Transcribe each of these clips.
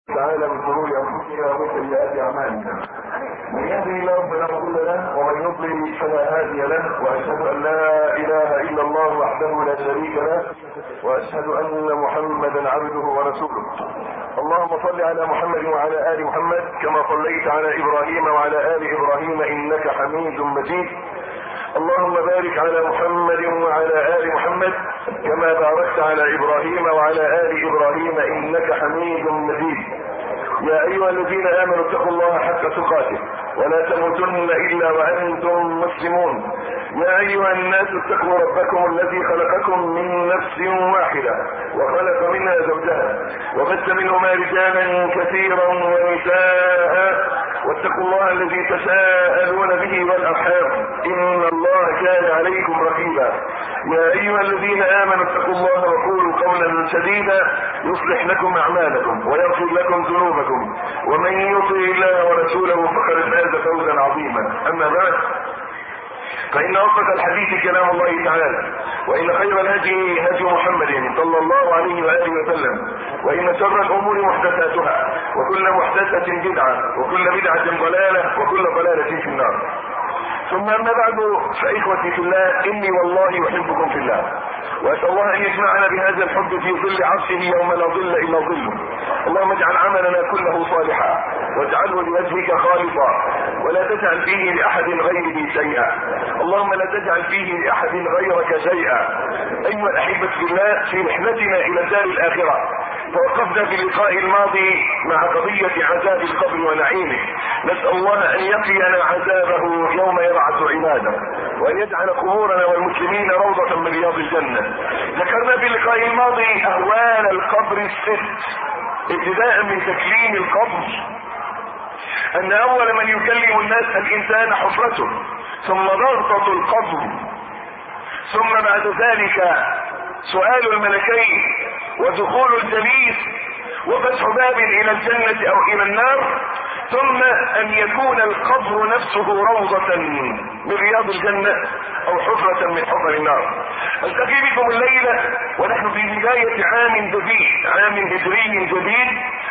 تعالى من شرور انفسنا ومن سيئات اعمالنا من يهده الله فلا مضل له ومن يضلل فلا هادي له واشهد ان لا اله الا الله وحده لا شريك له واشهد ان محمدا عبده ورسوله اللهم صل على محمد وعلى ال محمد كما صليت على ابراهيم وعلى ال ابراهيم انك حميد مجيد اللهم بارك على محمد وعلى ال محمد كما باركت على ابراهيم وعلى ال ابراهيم انك حميد مجيد يا ايها الذين امنوا اتقوا الله حق تقاته ولا تموتن الا وانتم مسلمون يا ايها الناس اتقوا ربكم الذي خلقكم من نفس واحده وخلق منها زوجها وبث منهما رجالا كثيرا ونساء واتقوا الله الذي تساءلون به والارحام ان الله كان عليكم رقيبا يا ايها الذين امنوا اتقوا الله وقولوا قولا سديدا يصلح لكم اعمالكم ويغفر لكم ذنوبكم ومن يطع الله ورسوله فقد فاز فوزا عظيما اما بعد فإن أصدق الحديث كلام الله تعالى وإن خير الهدي هدي محمد صلى الله عليه وآله وسلم وإن شر الأمور محدثاتها وكل محدثة بدعة وكل بدعة ضلالة وكل ضلالة في النار ثم أما بعد فإخوتي في الله إني والله أحبكم في الله وأسأل الله أن يجمعنا بهذا الحب في ظل عرشه يوم لا ظل إلا ظله اللهم اجعل عملنا كله صالحا واجعله لوجهك خالصا ولا تجعل فيه لأحد غيره شيئا اللهم لا تجعل فيه لأحد غيرك شيئا أيها الأحبة في الله في رحلتنا إلى الدار الآخرة توقفنا في اللقاء الماضي مع قضية عذاب القبر ونعيمه نسأل الله أن يقينا عذابه يوم يبعث عباده وأن يجعل قبورنا والمسلمين روضة من رياض الجنة ذكرنا في اللقاء الماضي أهوال القبر الست ابتداء من تكليم القبر أن أول من يكلم الناس الإنسان حفرته ثم ضغطة القبر ثم بعد ذلك سؤال الملكين ودخول الجليس وفتح باب الى الجنة او الى النار ثم ان يكون القبر نفسه روضة من رياض الجنة او حفرة من حفر النار التقي بكم الليلة ونحن في بداية عام جديد عام هجري جديد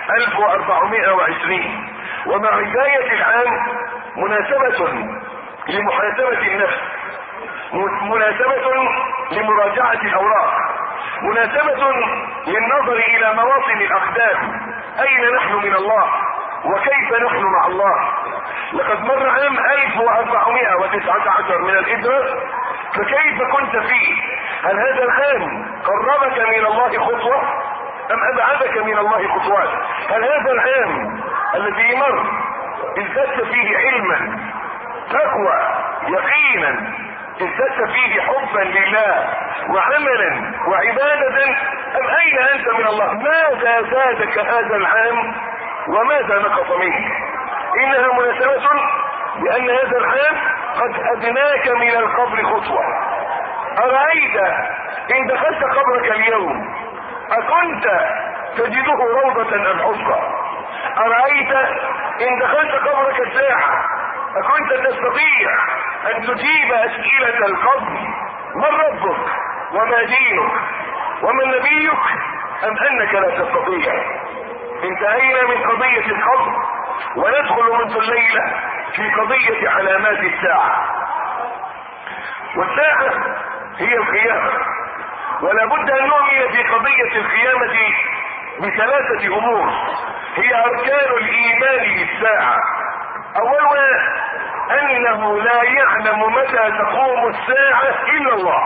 1420 ومع بداية العام مناسبة لمحاسبة النفس مناسبة لمراجعة الاوراق مناسبة للنظر الى مواطن الاقدام اين نحن من الله وكيف نحن مع الله لقد مر عام 1419 من الهجرة فكيف كنت فيه هل هذا العام قربك من الله خطوة ام ابعدك من الله خطوات هل هذا العام الذي مر ازددت فيه علما تقوى يقينا ازددت فيه حبا لله وعملا وعبادة ام اين انت من الله ماذا زادك هذا العام وماذا نقص منك انها مناسبة لان هذا العام قد ادناك من القبر خطوة ارأيت ان دخلت قبرك اليوم اكنت تجده روضة ام حفرة ارأيت ان دخلت قبرك الساعة اكنت تستطيع ان تجيب اسئلة القبر من ربك وما دينك ومن نبيك ام انك لا تستطيع انتهينا من قضية القبر وندخل منذ الليلة في قضية علامات الساعة والساعة هي القيامة ولا بد ان نؤمن في قضية القيامة بثلاثة امور هي اركان الايمان بالساعة اولها انه لا يعلم متى تقوم الساعة الا الله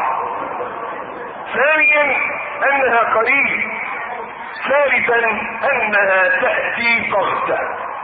ثانيا انها قريب ثالثا انها تأتي بغتة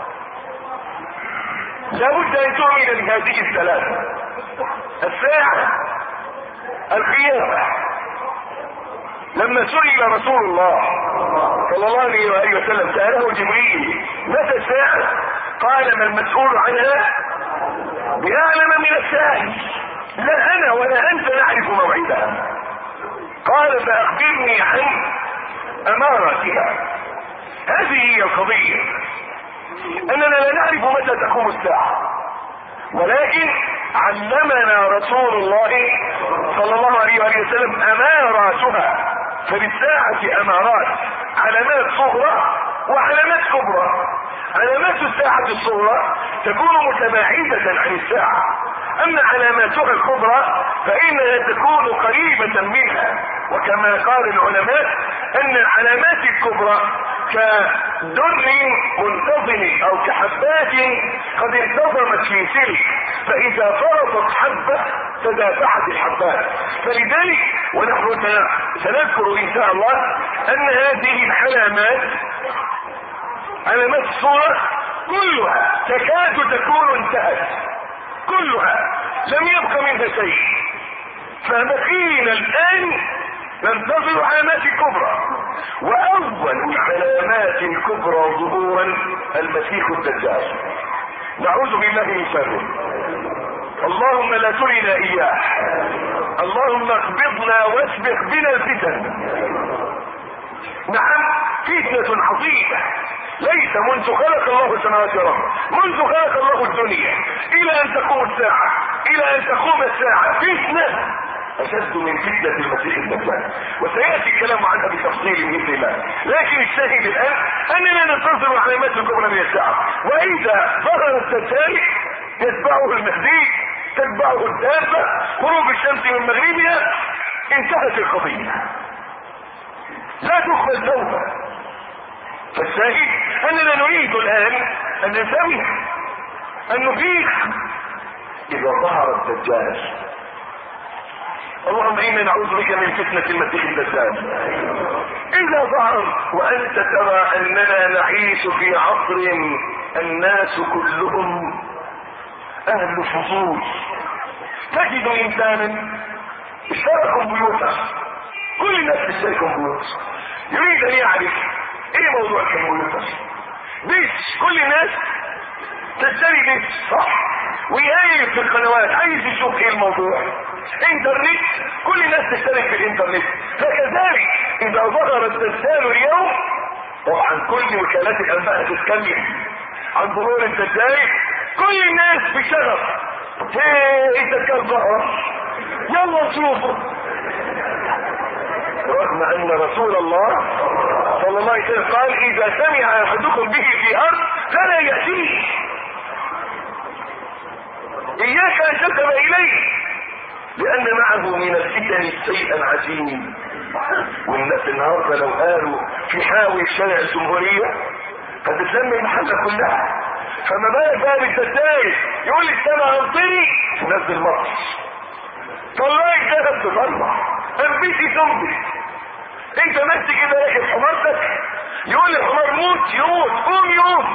لابد ان تؤمن بهذه الثلاثة الساعة القيامة لما سئل رسول الله صلى الله عليه وآله وسلم سأله جبريل متى الساعة قال ما المسؤول عنها بأعلم من السائل لا أنا ولا أنت نعرف موعدها قال فأخبرني عن أماراتها هذه هي القضية أننا لا نعرف متى تقوم الساعة ولكن علمنا رسول الله صلى الله عليه وآله وسلم أماراتها فللساعة أمارات علامات صغرى وعلامات كبرى علامات الساعة الصغرى تكون متباعدة عن الساعة اما علاماتها الكبرى فانها تكون قريبة منها وكما قال العلماء ان العلامات الكبرى كدر منتظم او كحبات قد انتظمت في سلك فاذا فرطت حبة تدافعت الحبات فلذلك ونحن سنذكر ان شاء الله ان هذه العلامات علامات الصورة كلها تكاد تكون انتهت كلها لم يبق منها شيء فبقينا الان ننتظر علامات الكبرى واول العلامات الكبرى ظهورا المسيح الدجال نعوذ بالله من شره اللهم لا ترنا اياه اللهم اقبضنا واسبق بنا الفتن نعم فتنة عظيمة ليس منذ خلق الله السماوات والارض منذ خلق الله الدنيا الى ان تقوم الساعة الى ان تقوم الساعة فتنة اشد من فتنة المسيح الدجال وسيأتي الكلام عنها بتفصيل بإذن الله لكن الشاهد الان اننا ننتظر علامات الكبرى من الساعة واذا ظهر الدجال يتبعه المهدي تتبعه الدابة خروج الشمس من مغربها انتهت القضية لا تقبل توبة فالشاهد اننا نريد الان ان ننتبه ان نفيق اذا ظهر الدجال اللهم انا نعوذ بك من فتنة المسيح الدجال اذا ظهر وانت ترى اننا نعيش في عصر الناس كلهم اهل فضول تجد انسانا اشتركوا بيوتا كل الناس تشترك بيوت يريد ان يعرف ايه موضوع الكمبيوتر بيت كل الناس تشتري بيت صح ويقلب في القنوات عايز يشوف ايه الموضوع انترنت كل الناس تشترك في الانترنت فكذلك اذا ظهر الدجال اليوم طبعا كل وكالات الانباء هتتكلم عن ظهور الدجال كل الناس بشغف ايه الدجال ظهر يلا نشوفه رغم ان رسول الله صلى الله عليه وسلم قال اذا سمع احدكم به في ارض فلا ياتيه اياك ان تذهب اليه لان معه من الفتن شيئا عجيب والناس النهارده لو قالوا في حاوي شارع الجمهوريه هتتلم المحله كلها فما بالك بقى بالدجال يقول لي السماء امطري تنزل مطر طلعي ذهب تطلع انبتي تنبت انت ماشي كده راكب حمارتك يقول الحمار موت يموت قوم يقوم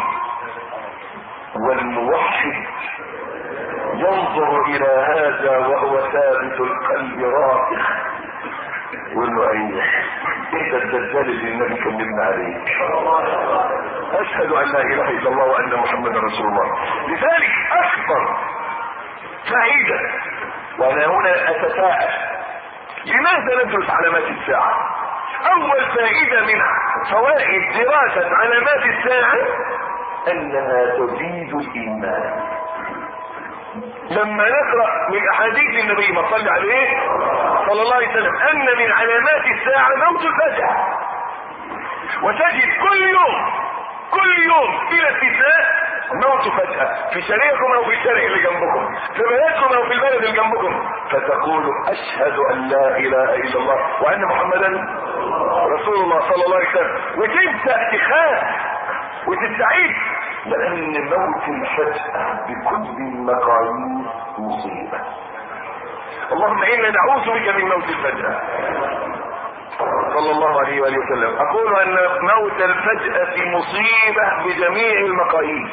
والموحد ينظر الى هذا وهو ثابت القلب راسخ يقول له ايوه انت الدجال اللي النبي كلمنا عليك اشهد ان لا اله الا الله وان محمدا رسول الله لذلك اكبر فائده وانا هنا اتساءل لماذا ندرس علامات الساعه اول فائده من فوائد دراسه علامات الساعه انها تزيد الايمان لما نقرا من احاديث النبي ما صلى عليه صلى الله عليه وسلم ان من علامات الساعه موت الفجأة وتجد كل يوم كل يوم بلا استثناء موت فجأة في شارعكم او في الشارع اللي جنبكم في بلدكم او في البلد اللي جنبكم فتقول اشهد ان لا اله الا الله وان محمدا رسول الله صلى الله عليه وسلم وتبدا تخاف وتستعيد لان موت الفجأة بكل المقاييس مصيبة اللهم انا نعوذ بك من موت الفجأة صلى الله عليه وآله وسلم اقول ان موت الفجأة مصيبة بجميع المقاييس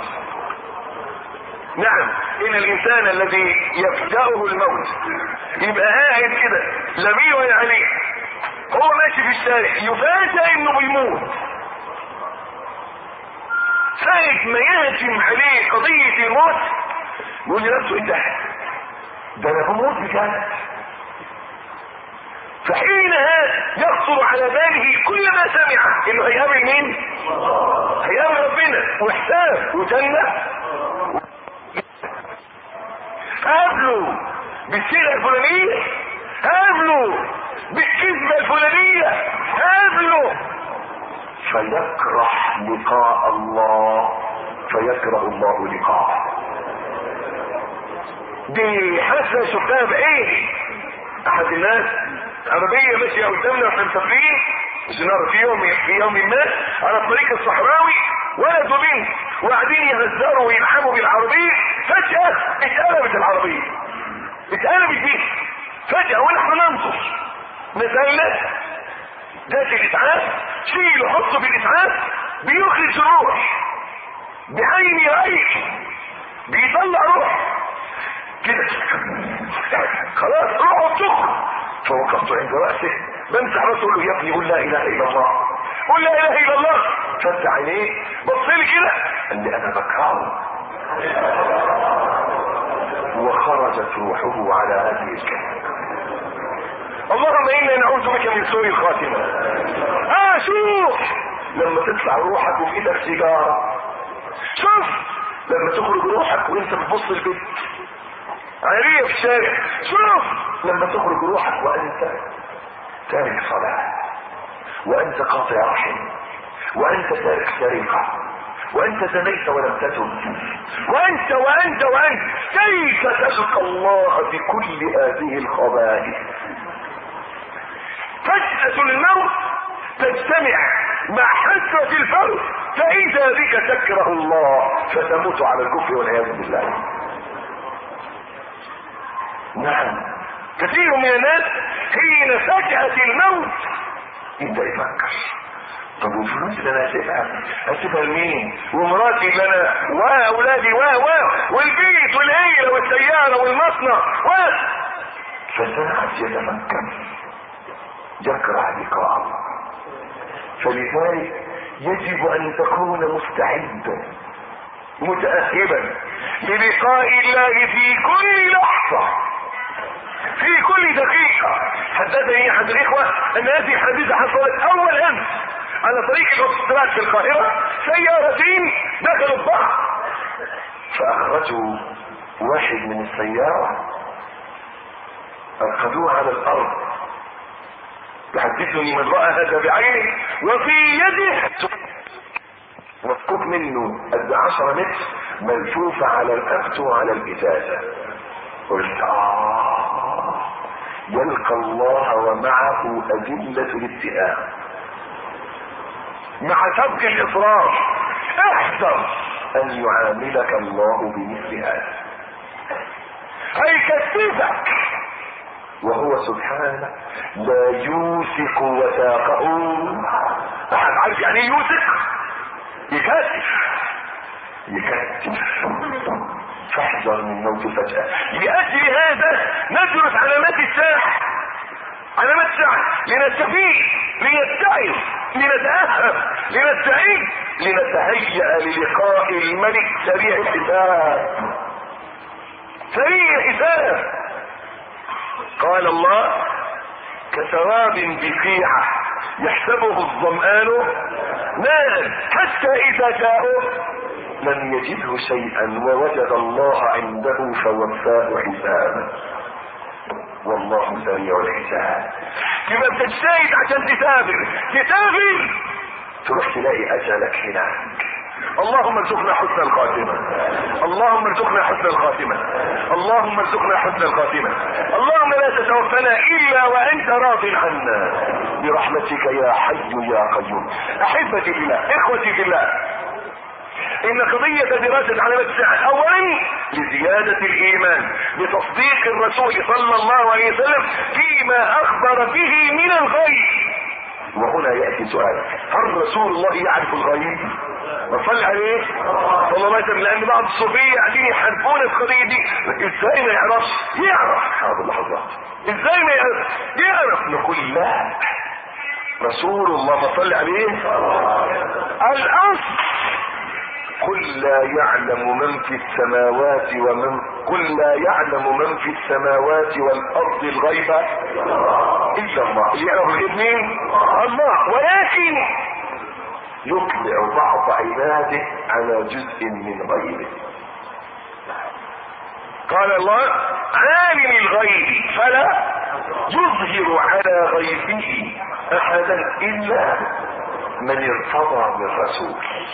نعم ان الانسان الذي يفجأه الموت يبقى قاعد كده لا بيه ولا عليه هو ماشي في الشارع يفاجأ انه بيموت ساعة ما يهجم عليه قضية الموت يقول لنفسه ايه ده؟ ده انا بموت بجد فحينها يخطر على باله كل ما سمع انه هيقابل مين؟ هيقابل ربنا وحساب وجنة قابله بالسيرة الفلانية قابله بالكذبة الفلانية قابله فيكره لقاء الله فيكره الله لقاءه دي حاسه شفتها بعيني احد الناس عربيه ماشيه قدامنا واحنا مسافرين زنار في يوم في يوم ما على الطريق الصحراوي ولد وبنت وقاعدين يهزروا ويلعبوا بالعربيه فجاه اتقلبت العربيه اتقلبت دي فجاه ونحن ننظر نزلنا ذات الاسعاف شيله حطه في الاسعاف بيخرج الروح بعين رأيك بيطلع روح كده خلاص روحه بتخرج فوقفت عند رأسه بمسح راسه اقول له يا ابني قول لا اله الا الله قول لا اله الا الله فتح عينيه بص لي كده قال لي انا بكرهه وخرجت روحه على هذه الكلمه اللهم انا نعوذ بك من سوء الخاتمه اه شوف لما تطلع روحك وفي ايدك سيجاره شوف لما تخرج روحك وانت بتبص البيت عريه في الشارع شوف لما تخرج روحك وانت تارك صلاة وانت قاطع رحم وانت تارك سرقة وانت زنيت ولم تتب وانت وانت وانت كيف تلقى الله بكل هذه الخبائث فجأة الموت تجتمع مع حسرة الفرد فإذا بك تكره الله فتموت على الكفر والعياذ بالله نعم كثير من الناس حين فجأة الموت يبدأ يفكر طب والفلوس اللي انا هسيبها هسيبها لمين ومراتي اللي انا واولادي و و والبيت والعيله والسياره والمصنع و فساعد يتفكر يكره لقاء الله فلذلك يجب ان تكون مستعدا متاهبا للقاء الله في كل لحظه في كل دقيقة حدثني احد الاخوة ان هذه الحادثة حصلت اول امس على طريق الاوتوستراد في القاهرة سيارتين دخلوا في بعض فاخرجوا واحد من السيارة اخذوه على الارض يحدثني من رأى هذا بعينه وفي يده مسكوك منه قد عشرة متر ملفوفة على الأفت وعلى الإزازة قلت آه يلقى الله ومعه أدلة الاتهام مع سبق الإصرار احذر أن يعاملك الله بمثل هذا هيكتفك وهو سبحانه لا يوثق وثاقه احد عارف يعني ايه يوثق يكتف يكتف فاحذر من موت فجأة لأجل هذا ندرس علامات الساعة علامات الساعة لنستفيد لنتعظ لنتأهب لنستعد لنتهيأ للقاء الملك سريع الحساب سريع الحساب قال الله كسراب بقيعة يحسبه الظمآن ماء حتى إذا جاءه لم يجده شيئا ووجد الله عنده فوفاه حسابه والله سريع الحساب يبقى بتجتهد عشان تسافر تسافر تروح تلاقي اجلك هناك اللهم ارزقنا حسن الخاتمة اللهم ارزقنا حسن الخاتمة اللهم ارزقنا حسن الخاتمة اللهم لا تتوفنا الا وانت راض عنا برحمتك يا حي يا قيوم احبتي بالله اخوتي بالله ان قضية دراسة علامات الساعة اولا لزيادة الايمان بتصديق الرسول صلى الله عليه وسلم فيما اخبر به من الغيب وهنا يأتي سؤال هل رسول الله يعرف الغيب وصلي عليه صلى الله عليه وسلم لان بعض الصوفية قاعدين يحاربون القضية دي ازاي ما يعرفش يعرف حاضر لحظات ازاي ما يعرف يعرف نقول لا رسول الله صلى عليه الاصل قل لا يعلم من في السماوات ومن قل لا يعلم من في السماوات والارض الغيب الا الله اللي يعلم الغيب مين الله ولكن يطلع بعض عباده على جزء من غيبه قال الله عالم الغيب فلا يظهر على غيبه احدا الا من ارتضى من رسول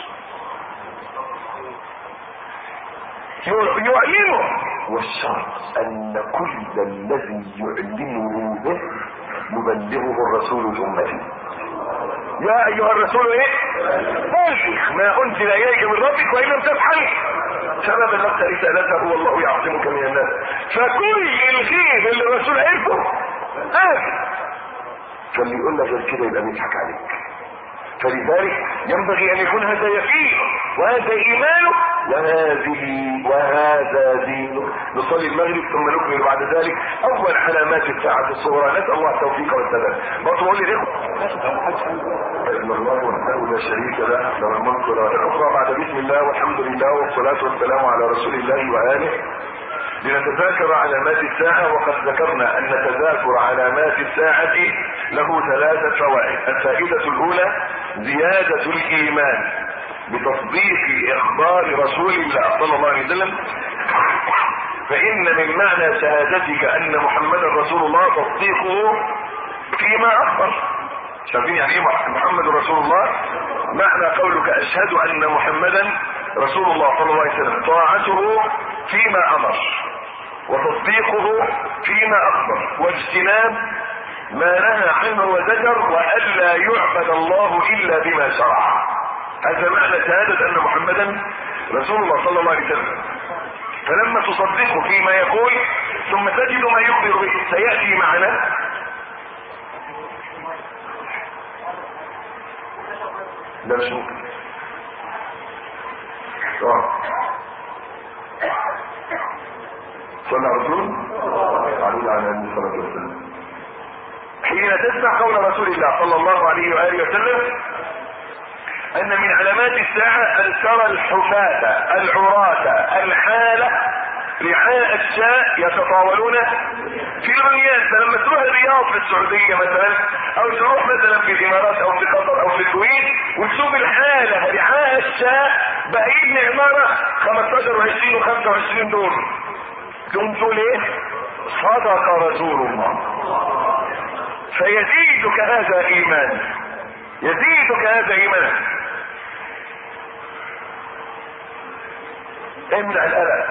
يعلمه والشرط ان كل الذي يعلمه به يبلغه الرسول جملته يا ايها الرسول ايه بلغ ما انزل اليك من ربك وان لم تفعل فما بلغت رسالته والله يعصمك من الناس فكل الخير اللي الرسول عرفه اه فاللي يقول لك غير كده يبقى بيضحك عليك فلذلك ينبغي ان يكون هذا يقين وهذا ايمانه وهذه وهذا دينه نصلي المغرب ثم نكمل بعد ذلك اول علامات الساعه الصغرى نسال الله التوفيق والسداد برضه بقول للاخوه ان الله وحده لا شريك له له الملك وله الاخرى بعد بسم الله والحمد لله والصلاه والسلام على رسول الله واله لنتذاكر علامات الساعة وقد ذكرنا أن تذاكر علامات الساعة له ثلاثة فوائد الفائدة الأولى زيادة الإيمان بتصديق إخبار رسول الله صلى الله عليه وسلم فإن من معنى شهادتك أن محمدا رسول الله تصديقه فيما أخبر شايفين يعني ايه محمد رسول الله معنى قولك أشهد أن محمدا رسول الله صلى الله عليه وسلم طاعته فيما أمر وتصديقه فيما اخبر واجتناب ما نهى عنه وزجر والا يعبد الله الا بما شرع هذا معنى شهادة ان محمدا رسول الله صلى الله عليه وسلم فلما تصدقه فيما يقول ثم تجد ما يخبر به سيأتي معنا ده مش ممكن صلى الرسول عليه على النبي صلى الله عليه وسلم حين تسمع قول رسول الله صلى الله عليه واله وسلم ان من علامات الساعه ان ترى الحفاة العراة الحالة رعاء الشاء يتطاولون في البنيان فلما تروح الرياض في السعودية مثلا او تروح مثلا في الامارات او في قطر او في الكويت وتشوف الحالة رعاء الشاء بعيد عمارة 15 و20 و25 دور تقوم تقول ايه صدق رسول الله فيزيدك هذا ايمان يزيدك هذا ايمان امنع القلق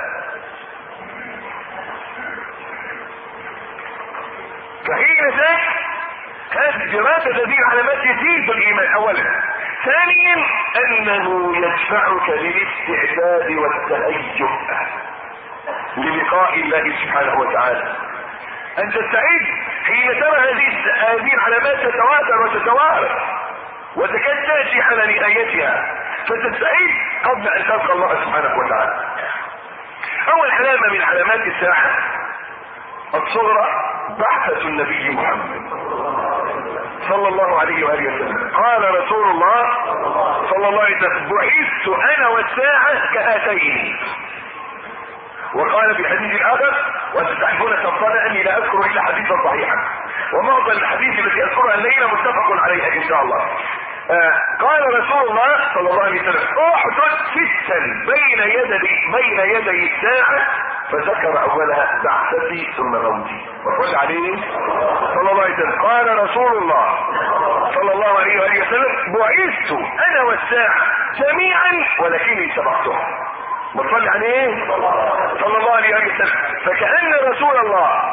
فحين ذاك هذه دراسة هذه العلامات يزيد الايمان اولا ثانيا انه يدفعك للاستعداد والتهيؤ للقاء الله سبحانه وتعالى ان تستعد حين ترى هذه هذه العلامات تتواتر وتتوارد وتكاد تاتي على نهايتها فتستعد قبل ان تلقى الله سبحانه وتعالى اول علامه من علامات الساعه الصغرى بعثة النبي محمد صلى الله عليه وآله وسلم قال رسول الله صلى الله عليه وسلم بعثت أنا والساعة كهاتين وقال في الحديث الآخر وتستحبون تفضل أني لا أذكر إلا حديثا صحيحا ومعظم الحديث التي أذكرها الليلة متفق عليها إن شاء الله آه قال رسول الله صلى الله عليه وسلم احدث ستا بين يدي بين يدي الساعة فذكر اولها بعثتي ثم موتي وقل عليه صلى الله عليه وسلم قال رسول الله صلى الله عليه وآله وسلم بعثت انا والساعة جميعا ولكني سبقتها بتصلي عليه صلى الله عليه وسلم فكأن رسول الله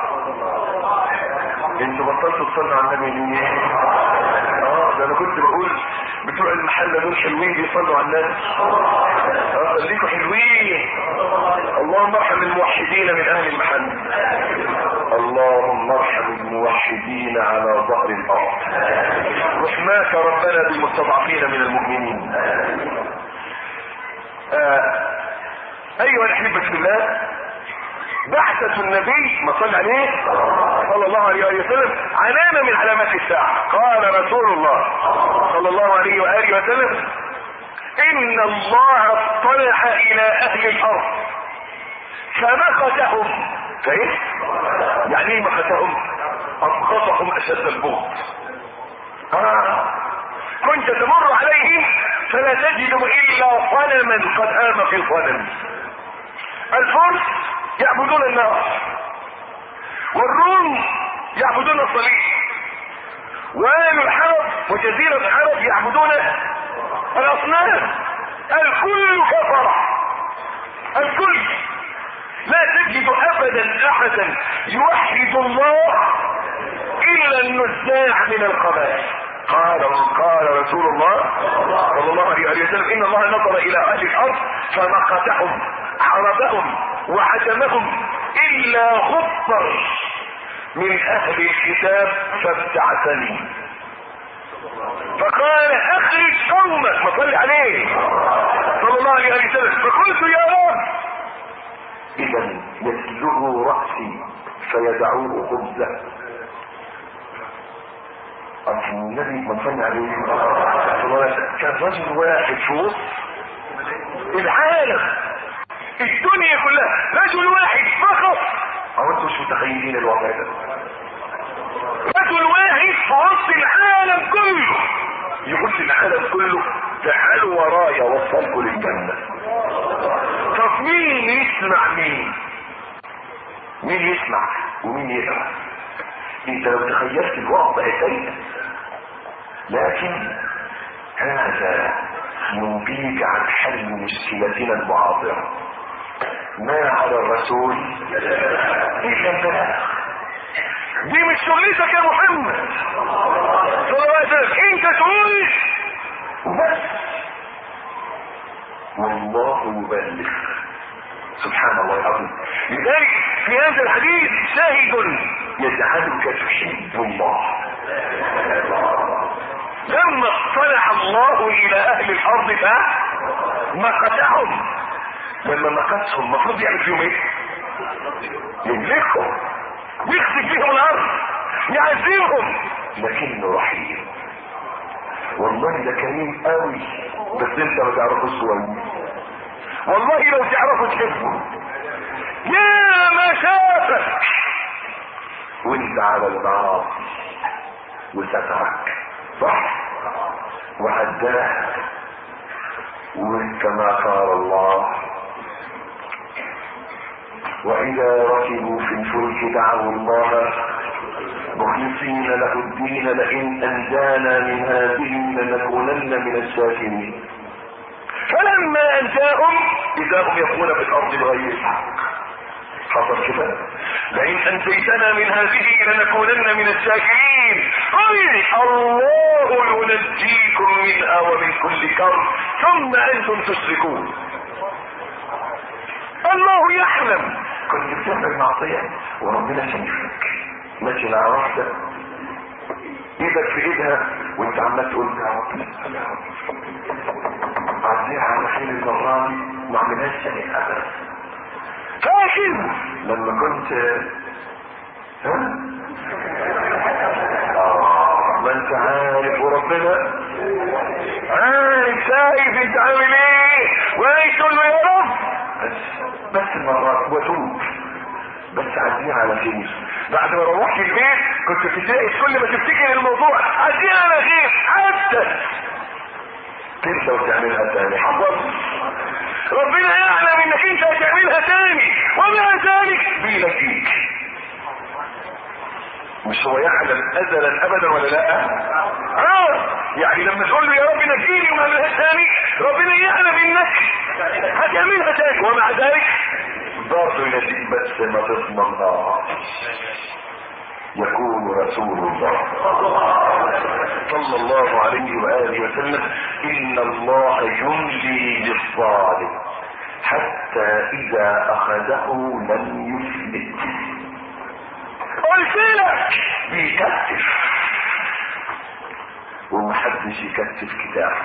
انتوا بطلتوا تصلوا على النبي ليه؟ اه ده انا كنت بقول بتوع المحل دول حلوين بيصلوا على النبي اه خليكوا حلوين اللهم ارحم الموحدين من اهل المحل اللهم ارحم الموحدين على ظهر الارض رحماك ربنا بالمستضعفين من المؤمنين آه. ايها الاحبه في الله بعثة النبي ما صلى عليه صلى الله عليه وسلم علامة من علامات الساعة قال رسول الله صلى الله عليه وآله وسلم إن الله اطلع إلى أهل الأرض فمقتهم كيف؟ يعني ايه مقتهم؟ أبغضهم أشد البغض آه. كنت تمر عليهم فلا تجد إلا صنما قد آم في صنم الفرس يعبدون النار والروم يعبدون الصليب واهل الحرب وجزيرة العرب يعبدون الاصنام الكل كفر الكل لا تجد ابدا احدا يوحد الله الا النزاع من القبائل قال قال رسول الله صلى الله عليه وسلم ان الله نظر الى اهل الارض فمقتهم حربهم وعدمهم الا غفر من اهل الكتاب فابتعثني فقال اخرج قومك ما صلي عليه صلى الله عليه وسلم فقلت يا رب اذا يسلغ راسي فيدعوه خبزه أصل النبي ما صلى عليه صلى الله عليه وسلم كان رجل واحد في وسط العالم الدنيا كلها رجل واحد فقط او انتم مش متخيلين الوضع ده رجل واحد في وسط العالم كله يقول العالم كله تعالوا ورايا وصلكم للجنة طب مين يسمع مين مين يسمع ومين يسمع انت لو تخيلت الوضع سيء لكن هذا ينبيك عن حل مشكلتنا المعاصرة ما على الرسول الا البلاغ دي مش شغلتك يا محمد صلى الله عليه وسلم انت تقول بس والله يبلغ سبحان الله العظيم لذلك في هذا الحديث شاهد يجعلك تحب الله لما اطلع الله الى اهل الارض فمقتهم لما مقتهم المفروض يعمل فيهم ايه يملكهم يخسف فيهم الارض يعذبهم لكنه رحيم والله ده كريم قوي بس انت ما تعرفوش كويس والله لو تعرفوا تحبه يا ما شافك وانت على المعاصي وسترك صح وعداك وكما قال الله واذا ركبوا في الفلك دعوا الله مخلصين له الدين لئن انجانا من هذه لنكونن من الشاكرين فلما انجاهم اذا هم يبغون في الارض بغير الحق حصل كده لئن انجيتنا من هذه لنكونن من الشاكرين قل الله ينجيكم منها ومن كل كرب ثم انتم تشركون الله يعلم كنت بتعمل معصية وربنا شايفك ماشي مع واحدة ايدك في ايدها وانت عمال تقول يا رب عزيها على خير المرة دي ما اعملهاش تاني ابدا فاكر لما كنت ها آه ما انت عارف وربنا عارف شايف انت عامل ايه وعايز تقول له يا رب بس بس مرات وتوب بس عديها على خير بعد ما روحت البيت كنت بتلاقي كل ما تفتكر الموضوع عديها على خير حتى تنسى وتعملها تاني حصل ربنا يعلم انك انت هتعملها تاني ومع ذلك بينجيك مش هو يعلم ازلا ابدا ولا لا اه يعني لما تقول له يا رب نجيني وما اعملهاش تاني ربنا يعلم انك هتعملها تاني ومع ذلك برضه ينجيك بس ما تضمنهاش يقول رسول الله صلى الله عليه وآله وسلم إن الله يملي للظالم حتى إذا أخذه لم يفلت قلت لك بيكتف ومحدش يكتف كتابه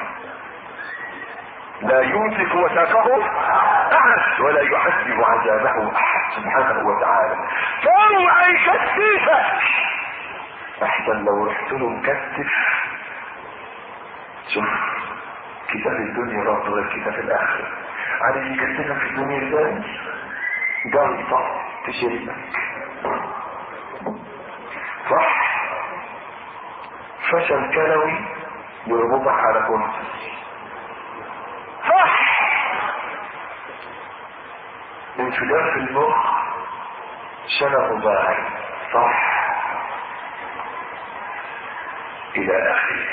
لا يمسك وثاقه احد ولا يحسب عذابه احد سبحانه وتعالى فاوعى يكتفك احسن لو رحت له مكتف شوف كتاب الدنيا برضه غير كتاب الاخره عارف يكتفك في الدنيا ازاي جلطه تشربك صح فشل كلوي يربطك على كرسي صح انفجار في المخ شنق ضاعي صح الى اخره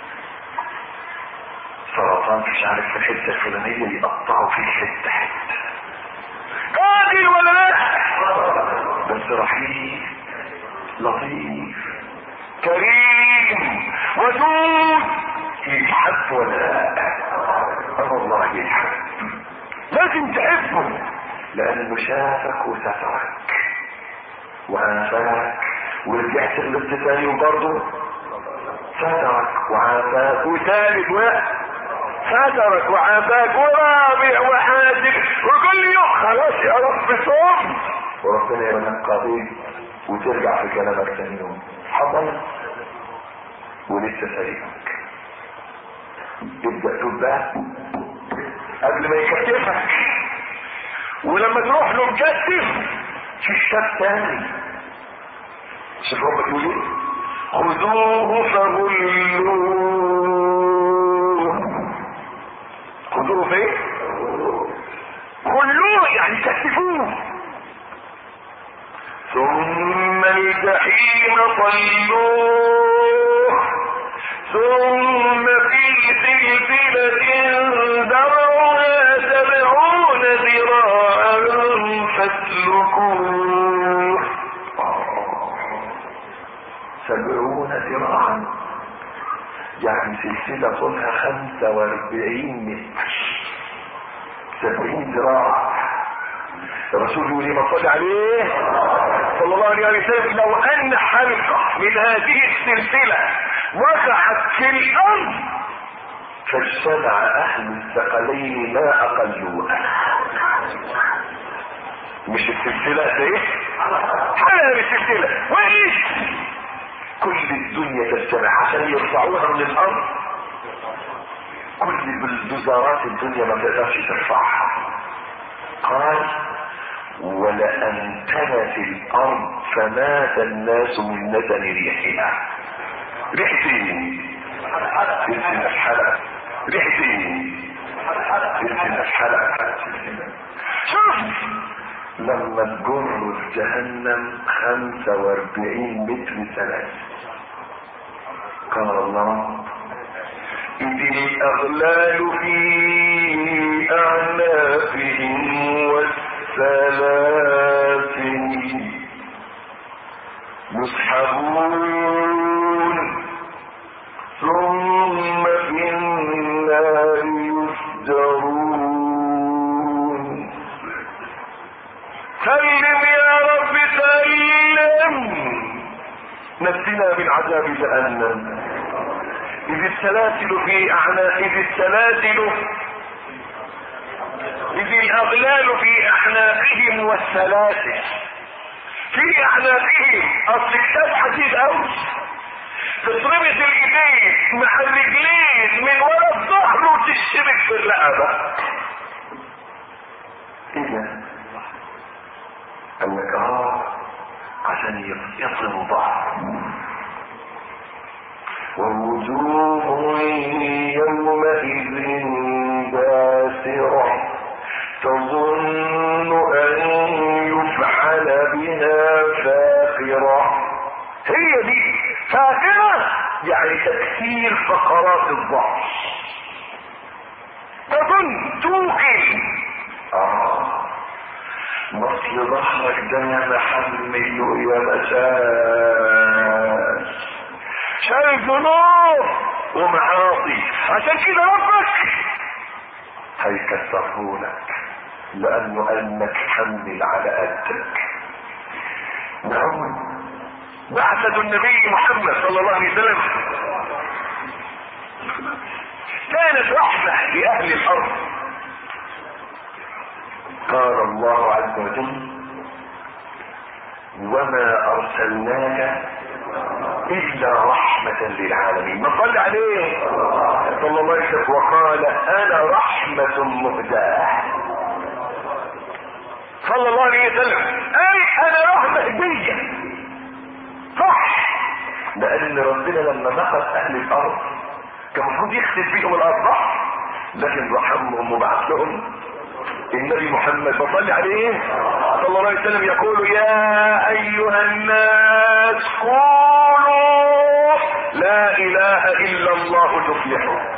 سرطان مش عارف في الحته الفلانيه يقطعوا فيه حته حته قاتل ولا لا بس رحيم لطيف كريم ودود يتحب ولا لا اه والله يتحب لازم تحبه لانه شافك وسترك وعافاك ورجعت غلطت تاني وبرضه سترك وعافاك وثالث وقت سترك وعافاك ورابع وحاسب وكل يوم خلاص يا رب صوم وربنا يرزقك بيك وترجع في كلامك ثاني يوم حضر ولسه سايبك تبدا تبقى قبل ما يكتفك ولما تروح له مكتف في الشاب تاني شوف ربك يقول ايه خذوه فغلوه خذوه فين خلوه يعني كتفوه ثم الجحيم صلوه ثم في سلسلة ذرعها سبعون ذراعا فاسلكوه سبعون ذراعا يعني سلسلة طولها خمسة واربعين متر سبعين ذراع الرسول يقول لي صلى عليه صلى الله عليه وسلم لو ان حلقة من هذه السلسلة وقعت في الارض فاجتمع اهل الثقلين ما اقلوها مش السلسلة ده ايه حاجة السلسلة وايش كل الدنيا تجتمع عشان يرفعوها من الارض كل بلدوزارات الدنيا ما تقدرش ترفعها قال ولأنتنت الأرض فمات الناس من نتن ريحها ريحتي سلسلة الحلقة ريحتي سلسلة الحلقة شوف لما تجر في جهنم خمسة واربعين متر سنة قال الله إذ الأغلال في أعنافهم والسلاسل يسحبون ثم في النار يسجرون سلم يا رب سلم نجنا من عذاب جهنم إذ السلاسل في أعناق إذ السلاسل إذ الأغلال في أعناقهم والسلاسل في أعناقهم أصل الكتاب حديد أوي تتربط الإيدين مع الرجلين من ورا الظهر وتشتبك في الرقبة إيه قال لك اه عشان يصل ظهر ووجوه يومئذ باسرة تظن أن يفعل بها فاقرة هي دي فاقرة يعني تكسير فقرات الظهر تظن توقن آه مصل ظهرك ده محمل يا مساس شايل ذنوب ومعاصي عشان كده ربك هيكسرهولك لانه قالك حمل على قدك نعم بعثة النبي محمد صلى الله عليه وسلم كانت رحمة لأهل الأرض قال الله عز وجل وما أرسلناك إلا رحمة للعالمين ما صلى عليه صلى الله عليه وسلم وقال أنا رحمة مهداة صلى الله عليه وسلم أي أنا رحمة هدية صح لأن ربنا لما نقص أهل الأرض كان المفروض يخسف بيهم الأرض صح لكن رحمهم وبعث لهم النبي محمد صلى عليه صلى الله عليه وسلم يقول يا ايها الناس قولوا لا اله الا الله تفلح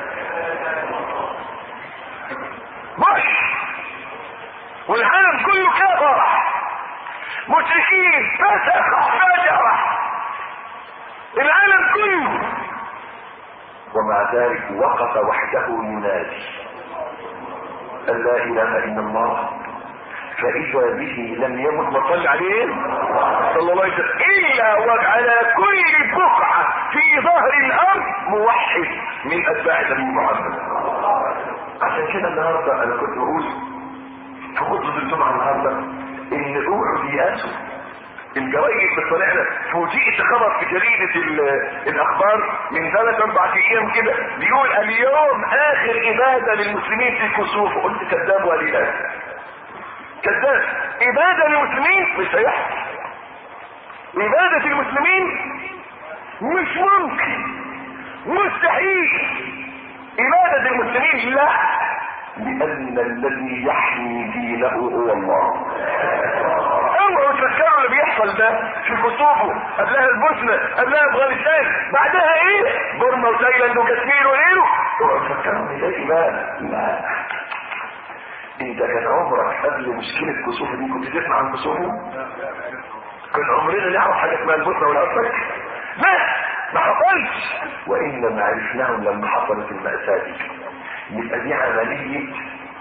بش والعالم كله كفر مشركين فسق فجر العالم كله ومع ذلك وقف وحده ينادي ان لا اله الا الله فاذا به لم يمت وصل عليه صلى الله عليه وسلم الا وعلى كل بقعه في ظهر الارض موحد من اتباع النبي محمد عشان كده النهارده انا كنت بقول في خطبه الجمعه النهارده ان اوعوا ييأسوا الجوائز بتطلعنا فوجئت خبر في جريدة ال- الاخبار من ثلاث اربع ايام كده بيقول اليوم اخر ابادة للمسلمين في الكسوف قلت كذاب ولله كذاب ابادة للمسلمين مش هيحصل ابادة المسلمين مش ممكن مستحيل ابادة المسلمين لا لان الذي يحمي دينه هو الله اوعوا تفكروا اللي بيحصل ده في كسوفه قبلها البوسنة قبلها افغانستان بعدها ايه بورما وتايلاند وكشمير وغيره اوعوا تفكروا ان ده ايمان لا انت كان عمرك قبل مشكلة كسوفه دي كنت تسمع عن كسوفه كان عمرنا نعرف حاجة اسمها البوسنة والأسفل لا ما حصلش وانما عرفناهم لما حصلت المأساة دي يبقى دي عملية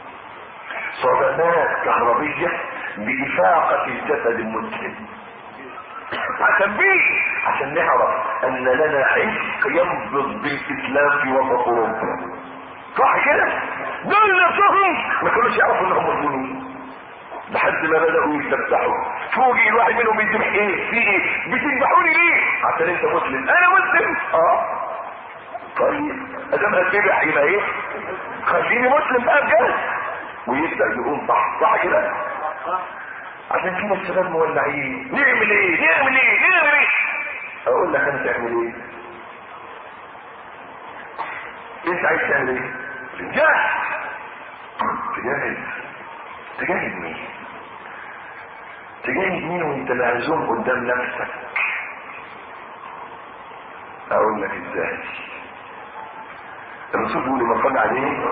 صدمات كهربية بإفاقة الجسد المسلم عشان بيه عشان نعرف ان لنا عشق ينبض بالاسلام في وسط اوروبا صح كده دول نفسهم ما كانوش يعرفوا انهم مسلمين لحد ما بدأوا يتفتحوا فوقي الواحد منهم بيذبح ايه في ايه بتذبحوني ليه عشان انت مسلم انا مسلم اه طيب ادام هتذبح يبقى ايه خليني مسلم بقى بجد ويبدأ يقوم صح صح كده عشان كده الشباب مولعين نعمل ايه نعمل ايه نعمل ايه اقول لك انا تعمل ايه انت عايز تعمل ايه جاهز تجاهز تجاهد مين تجاهد مين وانت معزوم قدام نفسك اقول لك ازاي الرسول بيقول لما صلى عليه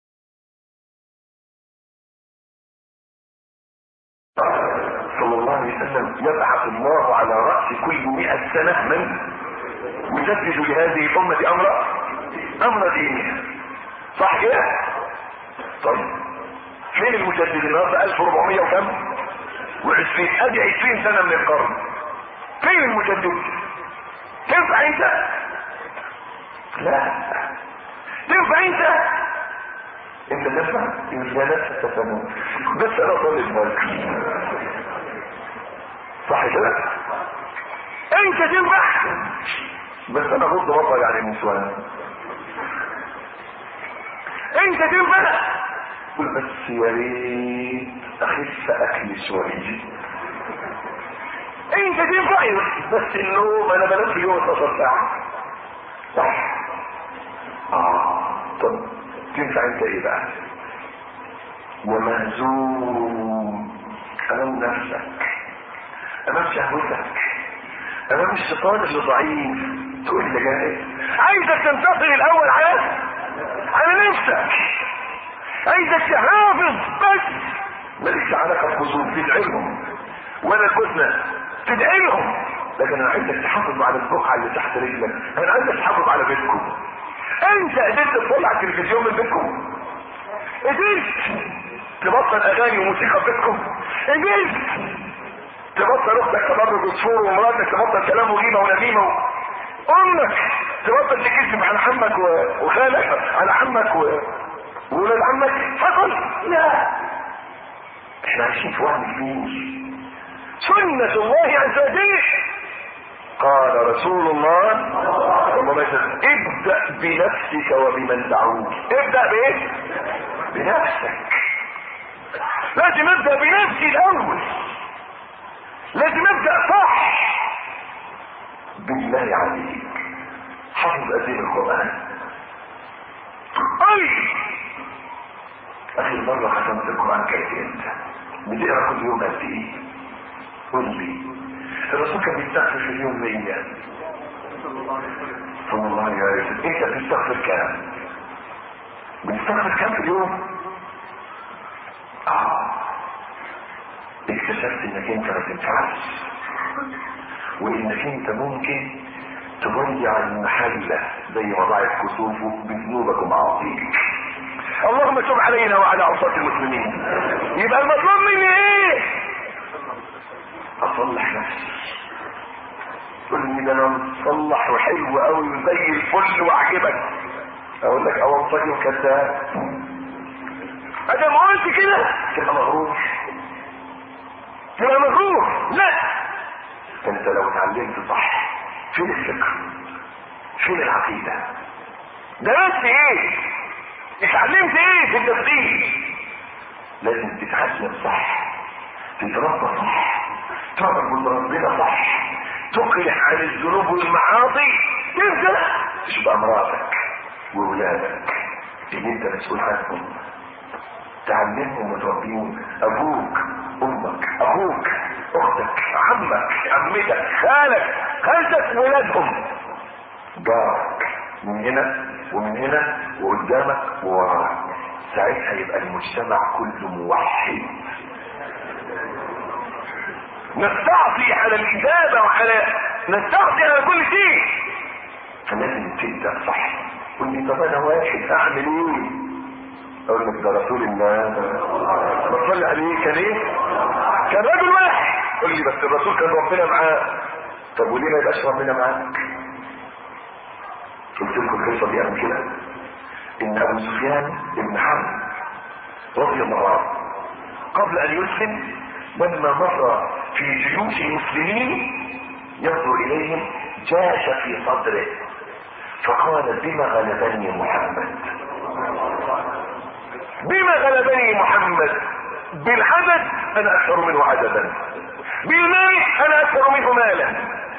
صلى الله عليه وسلم يبعث الله على رأس كل مئة سنة من يجدد لهذه الأمة أمر أمر دينها صح كده؟ طيب فين المجدد النهارده 1400 وكم؟ و20 ادي 20 سنة من القرن فين المجدد؟ تنفع انت؟ لا تنفع انت؟ انت تنفع؟ يا نفس تفهمون بس انا طالب مالك صح كده؟ انت تنفع؟ بس انا غض بطل يعني من شوية انت تنفع؟ قل بس يا ريت اخف اكل شوية انت تنفع بس النوم انا بنام في يوم 12 ساعة صح اه طب تنفع انت ايه بقى ومهزوم امام نفسك امام شهوتك امام الشيطان اللي ضعيف تقول لي جاهز عايزك تنتصر الاول على على نفسك عايزك تحافظ بس مالكش علاقه بخصوم تدعي لهم ولا الكتنه تدعي لهم لكن انا عايزك تحافظ على البقعه اللي تحت رجلك انا عايزك تحافظ على بيتكم انت قدرت تطلع التلفزيون من بيتكم قدرت تبطل اغاني وموسيقى في بيتكم قدرت تبطل اختك تبرج عصفور ومراتك تبطل كلام وغيبه ونميمه و... امك تبطل تكذب على عمك و- وخالك على عمك و... وولاد عمك حصل لا احنا عايشين في وهم كبير سنة الله عز وجل قال رسول الله صلى الله عليه وسلم ابدأ بنفسك وبمن تعود ابدأ بايه بنفسك لازم ابدأ بنفسي الاول لازم ابدأ صح بالله عليك حفظ أدين القرآن أي آخر مرة ختمت القرآن كيف أنت بتقرأ كل يوم قد إيه قول لي الرسول كان بيستغفر في اليوم 100 صلى الله عليه وسلم انت بتستغفر كام بتستغفر كام في اليوم اه اكتشفت انك انت ما تنفعش وانك انت ممكن تضيع المحلة زي ما ضاعت كسوفه بذنوبك ومعاصيك اللهم تب علينا وعلى عصاة المسلمين يبقى المطلوب مني ايه اصلح نفسي تقول لي ده انا مصلح وحلو قوي وزي الفل واعجبك اقول لك اوصلي وكذاب ادم قلت كده تبقى مغرور تبقى مغرور لا انت لو اتعلمت صح فين الفكر فين العقيده درست ايه اتعلمت ايه في التفسير لازم تتعلم صح تتربى صح تعبد ربنا صح تقلع عن الذنوب والمعاصي تبدا تشبع مراتك واولادك اللي انت مسؤول عنهم تعلمهم وتربيهم ابوك امك اخوك اختك عمك عمتك خالك خالتك ولادهم جارك من هنا ومن هنا وقدامك ووراك ساعتها يبقى المجتمع كله موحد نستعصي على الإجابة وعلى نستعصي على كل شيء فلازم تبدأ صح قل لي طب أنا واحد أعمل إيه؟ أقول لك ده رسول الله بصلي عليه كان إيه؟ كان رجل واحد قل لي بس الرسول كان ربنا معاه طب وليه ما يبقاش ربنا معاك؟ قلت لكم القصة دي قبل كده إن أبو سفيان بن حرب رضي الله عنه قبل أن يسلم لما مر في جيوش المسلمين ينظر اليهم جاش في صدره فقال بما غلبني محمد بما غلبني محمد بالعدد انا اكثر منه عددا بالمال انا اكثر منه مالا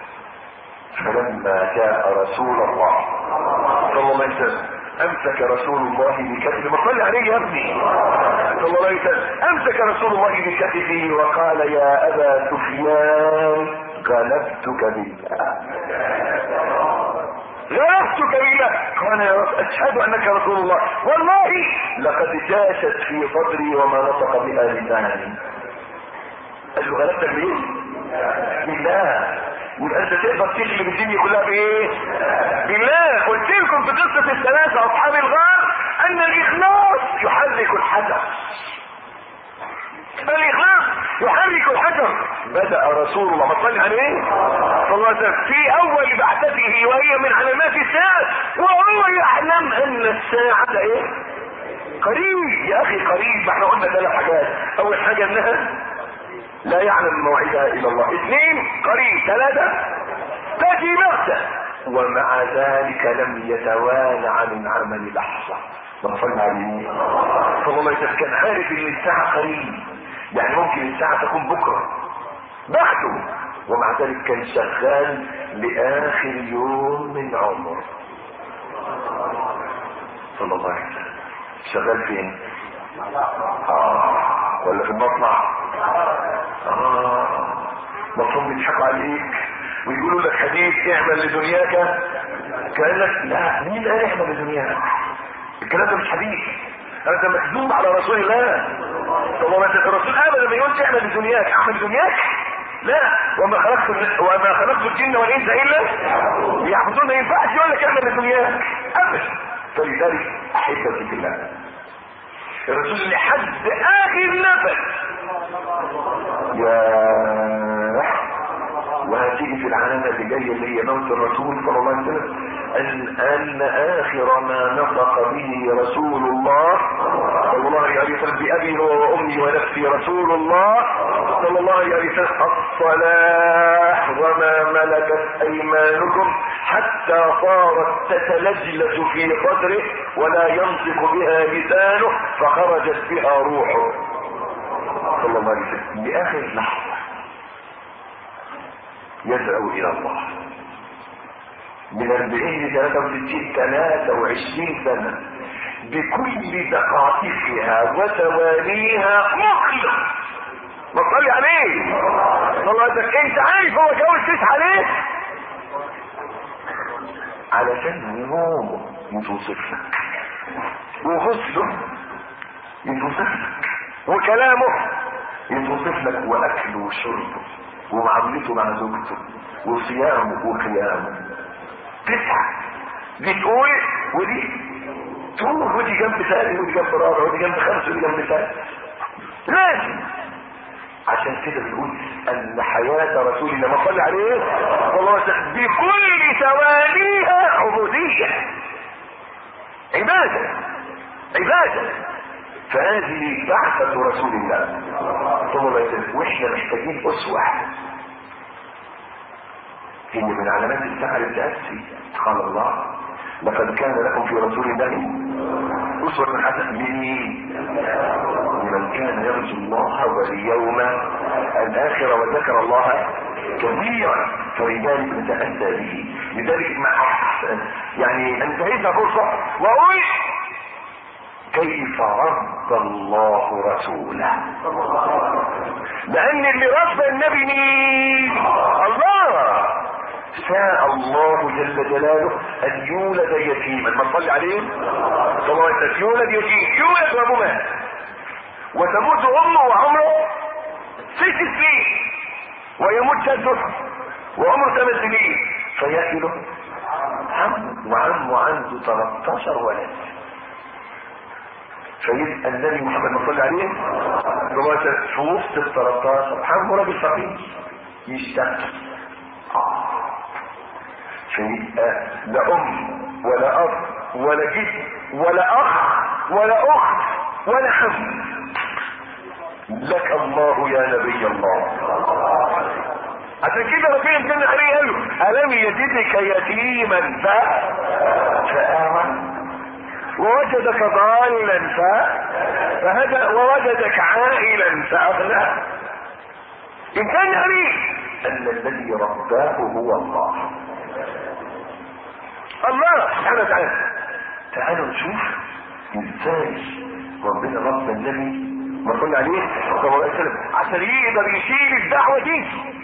فلما جاء رسول الله صلى الله عليه وسلم امسك رسول الله بكتفه ما صلي عليه يا ابني صلى الله عليه وسلم امسك رسول الله بكتفه وقال يا ابا سفيان غلبتك بالله غلبتك بالله قال يا رب اشهد انك رسول الله والله لقد جاشت في صدري وما نطق بها لساني قال له غلبتك بايه بالله يبقى انت تقدر تغلب الدنيا كلها بايه بالله قلت لكم في قصة الثلاثة اصحاب الغار ان الاخلاص يحرك الحجر الاخلاص يحرك الحجر بدأ رسول الله ما تصلي عليه صلى الله عليه وسلم في اول بعثته وهي من علامات الساعة وهو يعلم ان الساعة ايه قريب يا اخي قريب ما احنا قلنا ثلاث حاجات اول حاجة انها لا يعلم موعدها الا الله اثنين قريب ثلاثة تأتي بغتة ومع ذلك لم يتوانى عن العمل لحظة صلى عليه صلى الله عليه وسلم كان عارف ان الساعة قريب يعني ممكن الساعة تكون بكرة بعده ومع ذلك كان شغال لآخر يوم من عمره صلى الله عليه وسلم شغال فين؟ آه ولا في المصنع؟ آه مفهوم بيضحكوا عليك ويقولوا لك حديث اعمل لدنياك كانك لا مين قال اعمل لدنياك الكلام ده مش حديث هذا مكذوب على رسول الله صلى الله عليه وسلم الرسول ابدا ما يقولش اعمل لدنياك اعمل لدنياك لا وما خلقت وما خلقت الجن والانس الا ليعبدون ما ينفعش يقول لك اعمل لدنياك ابدا فلذلك احبتي في الله الرسول لحد اخر نفس يا وهتيجي في العلامة اللي جاية اللي هي موت الرسول صلى الله عليه وسلم أن, أن آخر ما نطق به رسول الله صلى الله عليه وسلم بأبي وأمي ونفسي رسول الله صلى الله عليه وسلم الصلاة وما ملكت أيمانكم حتى صارت تتلجلج في صدره ولا ينطق بها لسانه فخرجت بها روحه صلى الله عليه وسلم لآخر لحظة يدعو الى الله من 40 ل 63 23 سنة بكل دقائقها وتواليها مخلص ما تصلي عليه صلى الله عليه وسلم انت عارف هو جوز تسعة ليه علشان نومه يتوصف لك وغسله يتوصف لك وكلامه يتوصف لك واكله وشربه ومعاملته مع زوجته وصيامه وقيامه تسعة دي تقول ودي تقول ودي جنب ثاني ودي جنب رابع ودي جنب خمس ودي جنب ثاني لازم عشان كده بنقول ان حياة رسول الله ما صلى عليه صلى الله عليه وسلم بكل ثوانيها عبودية عبادة عبادة فهذه بعثة رسول الله صلى الله عليه وسلم واحنا محتاجين اسوة ان من علامات الساعة التأسي قال الله لقد كان لكم في رسول الله أسوة حسنة لمين؟ لمن كان يرجو الله واليوم الآخر وذكر الله كثيرا فلذلك نتأسى به لذلك مع يعني انتهينا فرصة وأقول كيف رد الله رسوله لأن اللي رد النبي مين؟ الله شاء الله جل جلاله ان يولد يتيما ما صلي عليه صلى الله عليه وسلم يولد يتيم يولد وابوه مات وتموت امه وعمره ست سنين ويموت جده وعمره ثمان سنين فيأتي له عم وعمه عنده 13 ولد فيبقى النبي محمد صلى الله عليه صلى الله عليه وسلم في وسط ال 13 عمه راجل فقير يشتغل آه. فيبقى لا ام ولا اب ولا جد ولا اخ ولا اخت ولا حم لك الله يا نبي الله عشان كده ربنا امتن عليه قال له الم يجدك يتيما ف فآوى ووجدك ضالا ف فهدى ووجدك عائلا فأغنى امتن عليه ان الذي رباه هو الله الله سبحانه وتعالى تعالوا نشوف ازاي ربنا رب النبي ما صلى عليه صلى الله عليه وسلم عشان يقدر يشيل الدعوه دي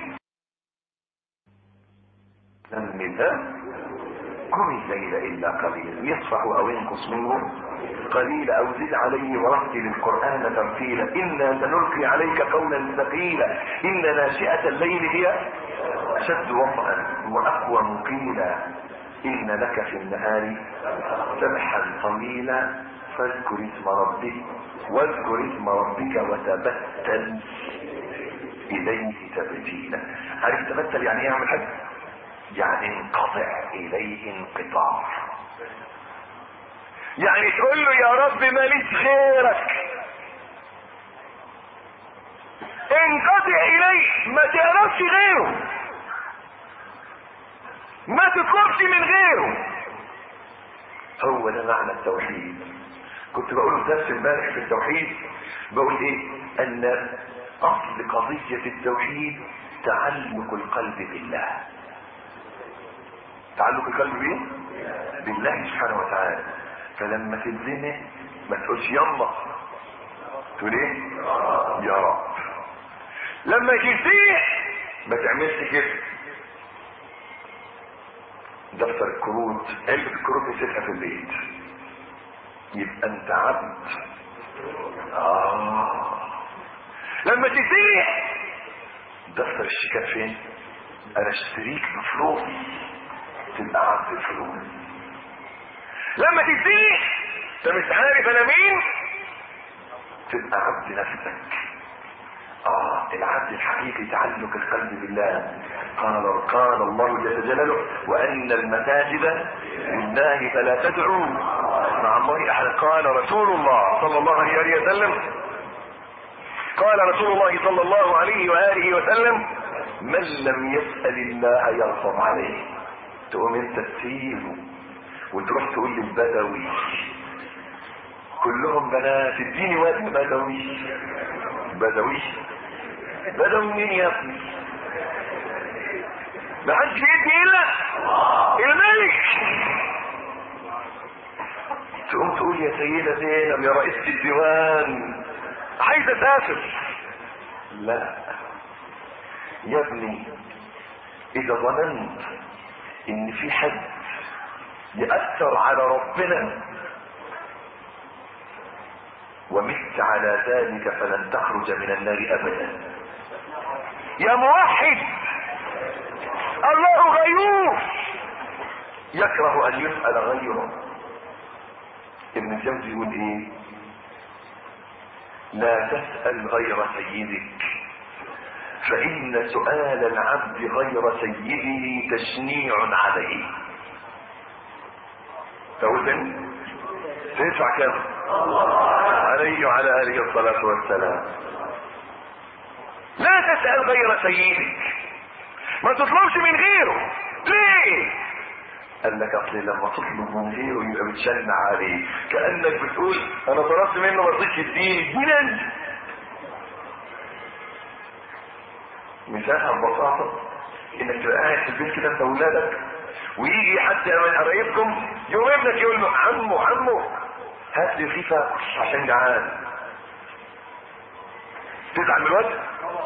من ده قم الليل الا قليلا يصفح او ينقص منه قليلا او زد عليه ورتل القران ترتيلا انا سنلقي عليك قولا ثقيلا ان ناشئه الليل هي اشد وطئا واقوى مقيلا ان لك في النهار سبحا طويلا فاذكر اسم ربك واذكر اسم ربك وتبتل اليه تبتيلا عارف تبتل يعني ايه يعمل حاجه يعني انقطع اليه انقطاع يعني تقول له يا رب ماليش غيرك انقطع اليه ما تعرفش غيره ما تطلبش من غيره هو ده معنى التوحيد كنت بقول في درس امبارح في التوحيد بقول ايه ان اصل قضية التوحيد تعلق القلب بالله تعلق القلب بايه بالله سبحانه وتعالى فلما تتزنق ما تقولش يلا تقول ايه يا رب لما تسيح ما تعملش كده دفتر الكروت علبة الكروت نسيتها في البيت يبقى انت عبد آه. لما تسيح دفتر الشيكات فين انا اشتريك بفلوس تبقى عبد الفلوس لما تسيح انت مش عارف انا مين تبقى عبد نفسك اه العبد الحقيقي تعلق القلب بالله قال قال الله جل جلاله وان المساجد لله فلا تدعوا مع الله احد قال رسول الله صلى الله عليه وسلم قال رسول الله صلى الله عليه واله وسلم من لم يسال الله يغضب عليه تقوم انت تسيبه وتروح تقول للبدوي كلهم بنات اديني واد بدوي بدوي بدوي مين يا ابني ما حدش بيدي الا الملك تقوم تقول يا سيدة زينب يا رئيسة الديوان عايز اسافر لا يا ابني اذا ظننت ان في حد يأثر على ربنا ومت على ذلك فلن تخرج من النار ابدا يا موحد الله غيور يكره ان يسأل غيره ابن الجوزي يقول ايه لا تسأل غير سيدك فإن سؤال العبد غير سيده تشنيع عليه فوزن تدفع كم عليه وعلى آله الصلاة والسلام لا تسأل غير سيدك ما تطلبش من غيره ليه قال لك اصل لما تطلب من غيره يبقى بتشن عليه كانك بتقول انا طلبت منه ما رضيش يديني اديني انت مثالها ببساطه انك تبقى قاعد في البيت كده انت واولادك ويجي حد من قرايبكم يقوم ابنك يقول له عمو عمو هات لي رغيفه عشان جعان تزعل من الواد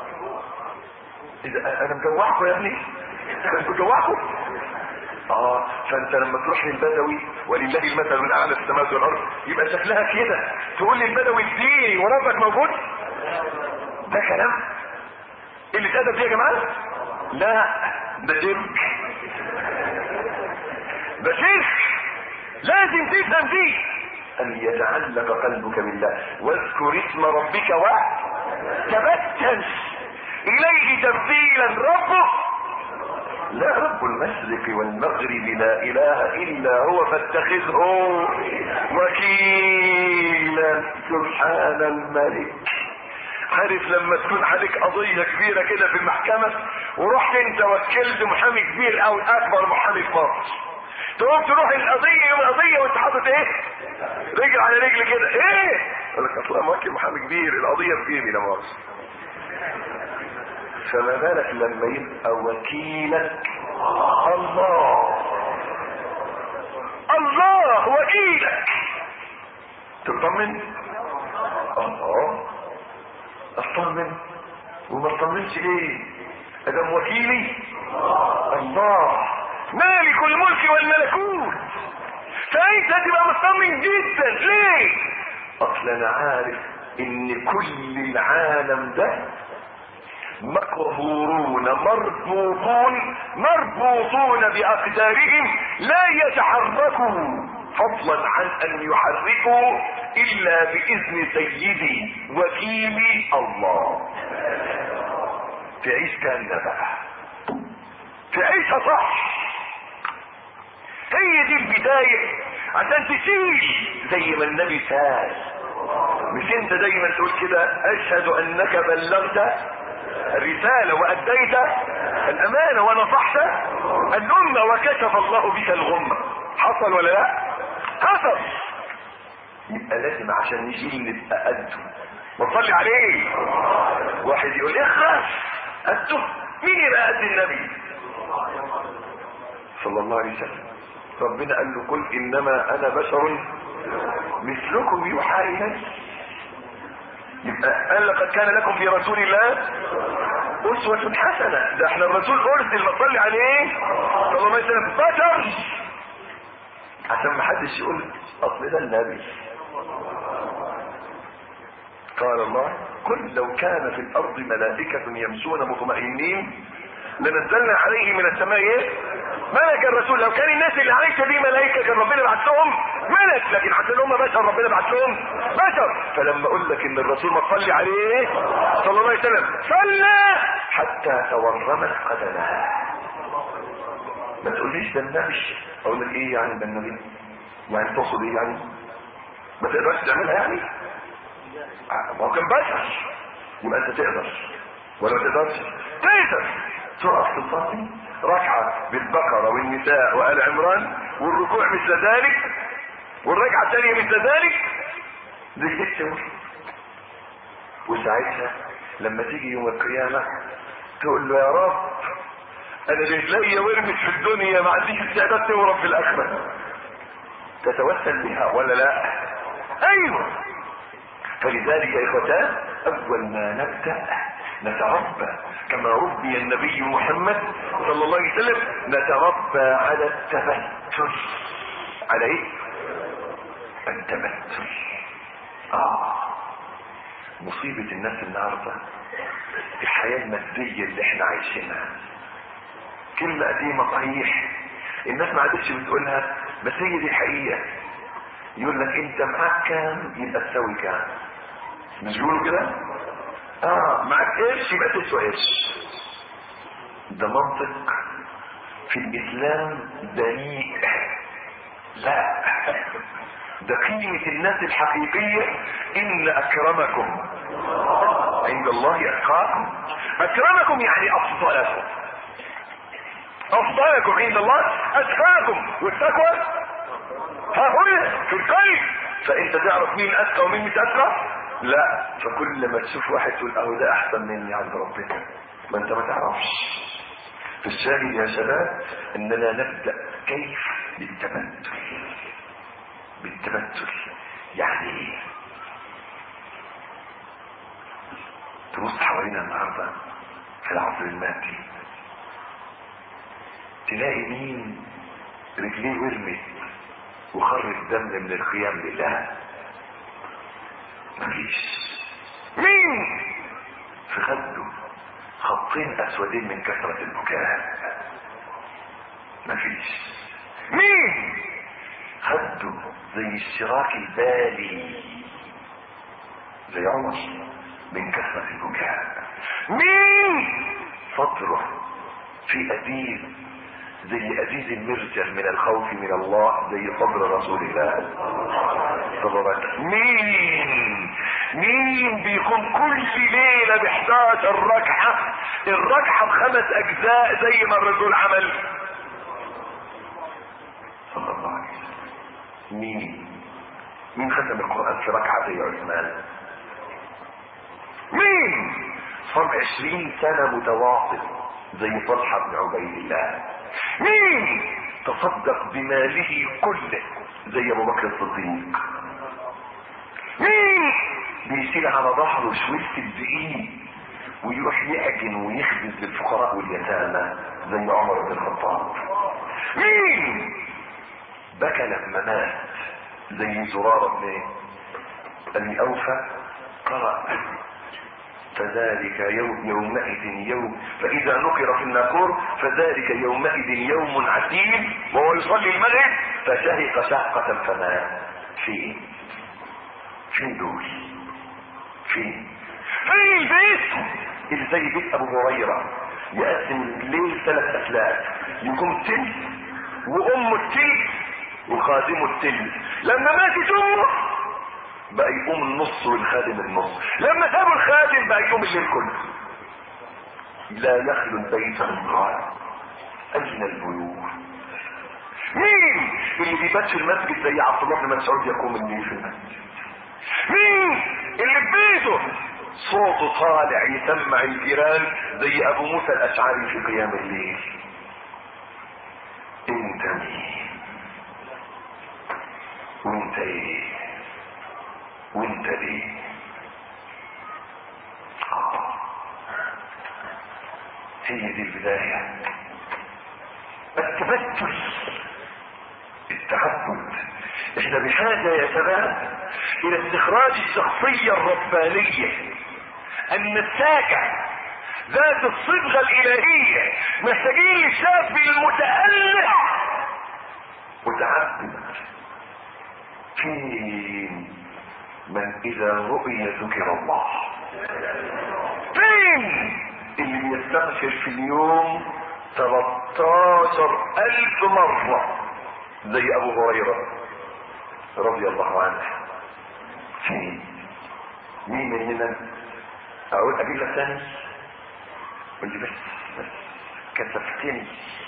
اذا انا مجوعكم يا ابني انا مجوعكم اه فانت لما تروح للبدوي ولله المثل من اعلى السماوات والارض يبقى شكلها كده تقول للبدوي اديني وربك موجود ده كلام اللي ادب دي يا جماعه لا ده شرك ده شرك لازم تفهم دي ان يتعلق قلبك بالله واذكر اسم ربك و تبتل اليه تبديلا ربه لا رب المشرق والمغرب لا اله الا هو فاتخذه وكيلا سبحان الملك عارف لما تكون عليك قضية كبيرة كده في المحكمة ورحت انت وكلت محامي كبير او اكبر محامي في مصر تقوم تروح القضية يوم القضية وانت حاطط ايه رجل على رجل كده ايه يقول لك اصلا موكل محامي كبير القضية في جيبي لا مؤاخذة فما بالك لما يبقى وكيلك الله الله وكيلك تطمن الله اطمن وما اطمنش ليه ادم وكيلي الله مالك الملك والملكوت فانت تبقى مطمن جدا ليه اصل انا عارف ان كل العالم ده مقهورون مربوطون مربوطون باقدارهم لا يتحركوا فضلا عن ان يحركوا الا باذن سيدي وكيلي الله تعيش كان بقى تعيشها صح هي دي البداية عشان تشيل زي ما النبي سال مش انت دايما تقول كده اشهد انك بلغت الرسالة واديت الامانة ونصحت الامة وكشف الله بك الغمة حصل ولا لا حصل يبقى لازم عشان نشيل نبقى قده وصلي عليه واحد يقول اخرس قده مين يبقى قد النبي صلى الله عليه وسلم ربنا قال له قل انما انا بشر مثلكم يوحى الي يبقى قال لقد كان لكم في رسول الله اسوة حسنة ده احنا الرسول ارسل ما تصلي عليه صلى الله عليه وسلم بشر عشان ما حدش يقول اصل ده النبي قال الله قل لو كان في الارض ملائكة يمشون مطمئنين لنزلنا عليه من السماء ايه ملك الرسول لو كان الناس اللي عايشه دي ملائكه كان ربنا بعت لهم ملك لكن عشان هم بشر ربنا بعت لهم بشر فلما اقول لك ان الرسول ما تصلي عليه صلى الله عليه وسلم صلى حتى تورمت قدماه ما تقوليش ده النبي اقول لك ايه يعني ده النبي يعني تقصد ايه يعني ما تقدرش تعملها يعني ما هو كان بشر يبقى انت تقدر ولا ما تقدرش تقدر تقف تصلي ركعة بالبقرة والنساء وآل عمران والركوع مثل ذلك والركعة الثانية مثل ذلك دي ست وساعتها لما تيجي يوم القيامة تقول له يا رب انا رجلي ورمت في الدنيا ما عنديش استعداد تهرب في الاخرة تتوسل بها ولا لا ايوه فلذلك يا اخوتان اول ما نبدأ نتربى كما ربي النبي محمد صلى الله عليه وسلم نتربى على التبتل على ايه التبتل اه مصيبة الناس النهاردة الحياة المادية اللي احنا عايشينها كلمة قديمة صحيح الناس ما عادتش بتقولها بس هي دي الحقيقة يقول لك انت معاك كام يبقى تساوي كام مش بيقولوا كده اه معاك قرش يبقى تسوى قرش ده منطق في الاسلام بريء لا ده قيمة الناس الحقيقية ان اكرمكم عند الله اتقاكم اكرمكم يعني افضلكم افضلكم عند الله اتقاكم والتقوى ها هنا في القلب فانت تعرف مين اتقى ومين مش اتقى لا فكل ما تشوف واحد تقول اهو ده احسن مني عند ربنا ما انت ما تعرفش فالشاهد يا شباب اننا نبدا كيف بالتبتل بالتبتل يعني ايه تبص حوالينا النهارده في العصر المادي تلاقي مين رجليه ورمت وخر الدم من القيام لله مفيش مين في خده خطين اسودين من كثرة البكاء مفيش مين خده زي الشراك البالي زي عمر من كثرة البكاء مين صدره في أديب زي أزيز المرجل من الخوف من الله زي صدر رسول الله صلى الله عليه وسلم مين مين بيكون كل ليلة ب 11 ركعة الركعة بخمس أجزاء زي ما الرسول عمل صلى الله عليه وسلم مين مين ختم القرآن في ركعة زي عثمان مين صام عشرين سنة متواصل زي طلحة بن عبيد الله مين تصدق بماله كله زي ابو بكر الصديق مين بيشيل على ظهره شوية الدقيق ويروح يعجن ويخبز للفقراء واليتامى زي عمر بن الخطاب مين بكى لما مات زي زرارة بن ابي اوفى قرأ فذلك يوم يومئذ يوم فإذا نقر في الناقور فذلك يومئذ يوم عسير وهو يصلي المغرب فشهق شهقة فمات فين فين دول فين فين البيت اللي زي بيت ابو هريرة يقسم الليل ثلاث اسلاك يكون تلت وامه التلت وخادمه التلت لما ماتت امه بقى يقوم النص والخادم النص لما سابوا الخادم بقى يقوم الليل كله لا يخلو البيت من قال اين البيوت مين اللي بيبات في المسجد زي عبد الله بن مسعود يقوم الليل في المسجد مين اللي في بيته صوته طالع يسمع الجيران زي ابو موسى الاشعري في قيام الليل انت مين وانت ايه وانت ليه آه. هي دي البداية التبتل التعبد احنا بحاجة يا شباب الى استخراج الشخصية الربانية النساكة ذات الصبغة الالهية محتاجين للشاب المتألق متعبد فين من اذا رؤي ذكر الله فين اللي بيستغفر في اليوم 13 الف مرة زي ابو هريرة رضي الله عنه فين مين مننا اقول اجيب لك ثاني قل لي بس بس كسفتني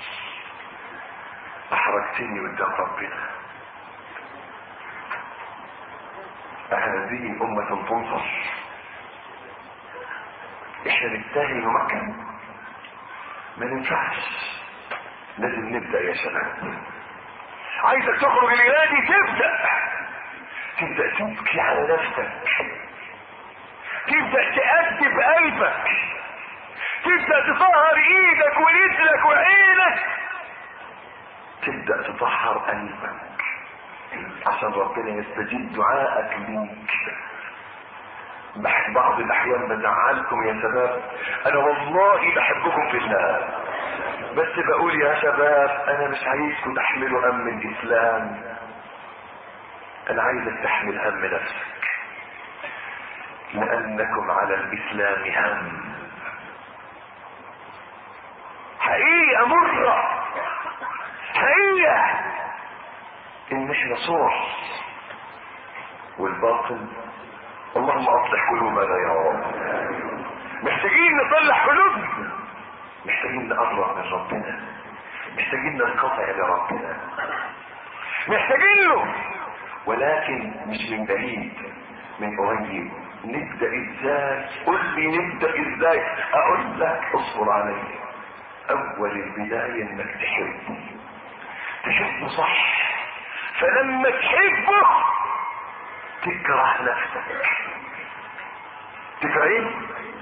احرجتني قدام ربنا هذه أمة تنصر احنا نستاهل نمكن ما ننفعش لازم نبدأ يا شباب عايزك تخرج الليلة دي تبدأ تبدأ تبكي على نفسك تبدأ تأدب قلبك تبدأ تطهر ايدك ورجلك وعينك تبدأ تطهر قلبك عشان ربنا يستجيب دعائك ليك بعض الاحيان بزعلكم يا شباب انا والله بحبكم في الله بس بقول يا شباب انا مش عايزكم تحملوا هم الاسلام انا عايزك تحمل هم نفسك لانكم على الاسلام هم حقيقة مرة حقيقة ان احنا صور والباطل اللهم اصلح قلوبنا يا رب محتاجين نصلح قلوبنا محتاجين نقرب من ربنا محتاجين ننقطع لربنا محتاجين له ولكن مش من بعيد من قريب نبدا ازاي قل لي نبدا ازاي اقول لك اصبر علي اول البدايه انك تحبه تحبه صح فلما تحبه تكره نفسك تكره ايه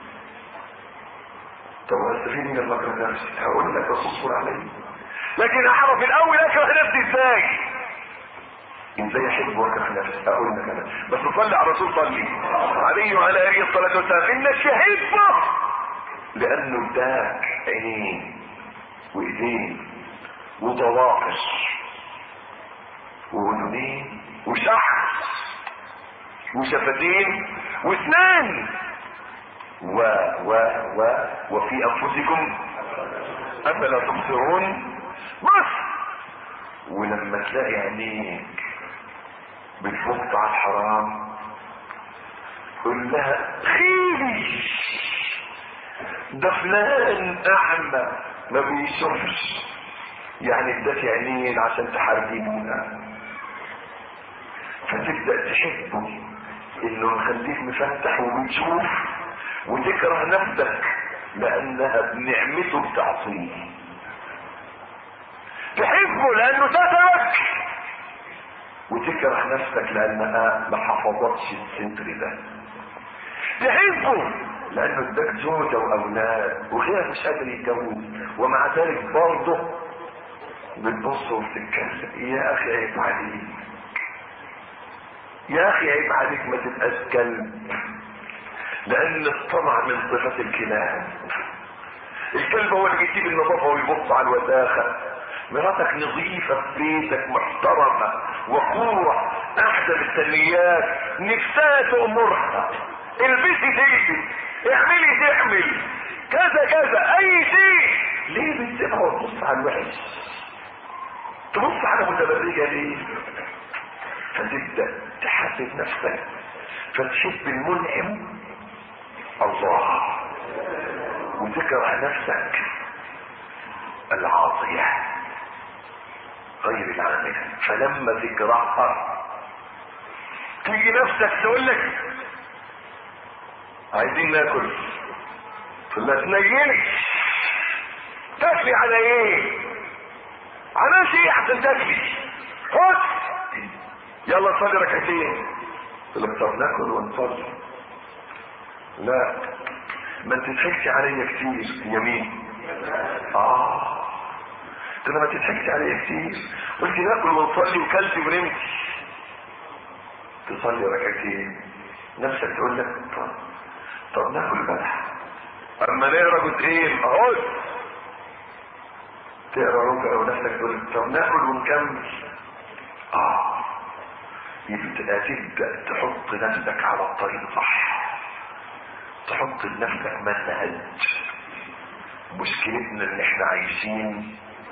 طب استفيد من الله اكره نفسي هقول لك بس اصبر علي لكن اعرف الاول اكره نفسي ازاي ازاي احب واكره نفسي اقول لك انا بس صلي على الرسول صلي عليه وعلى اله الصلاه والسلام انك تحبه لانه اداك عينين وايدين وضوافر واذنين وشعر وشفتين واسنان و و و وفي انفسكم افلا تبصرون بس ولما تلاقي عينيك بتبص على الحرام قل لها خيري ده فلان اعمى ما بيشوفش يعني اداك عينين عشان تحاربيه بيها فتبدا تحبه انه مخليك مفتح وبتشوف وتكره نفسك لانها بنعمته بتعصيه تحبه لانه سترك وتكره نفسك لانها ما حفظتش الستر ده تحبه لانه اداك زوجه واولاد وغيرك مش قادر يتجوز ومع ذلك برضه بتبص وبتتكلم يا اخي عيب عليك يا اخي عيب عليك ما تبقاش كلب لان الطمع من صفة الكلاب الكلب هو اللي بيسيب النظافة ويبص على الوساخة مراتك نظيفة في بيتك محترمة وقورة احسن السليات نفسها تأمرها البسي تلبس اعملي تعمل كذا كذا اي شيء ليه بتسيبها وتبص على الوحش تبص على متبرجة ليه فتبدأ تحاسب نفسك فتحب المنعم الله وتكره نفسك العاصية غير العاملة فلما تكرهها تيجي نفسك تقول لك عايزين ناكل فلا تنيني تاكلي على ايه على شيء عشان تاكلي خد يلا صلي ركعتين قلت لك طب ناكل ونصلي لا ما تضحكش عليا كتير يمين اه ده ما تضحكش عليا كتير قلت ناكل ونصلي وكلت ونمت تصلي ركعتين نفسك تقول لك طب طب ناكل بلح اما نقرا جزئين اهو تقرا ربع ونفسك تقول طب ناكل ونكمل اه يبقى تبدا تحط نفسك على الطريق صح تحط لنفسك منهج مشكلتنا ان احنا عايشين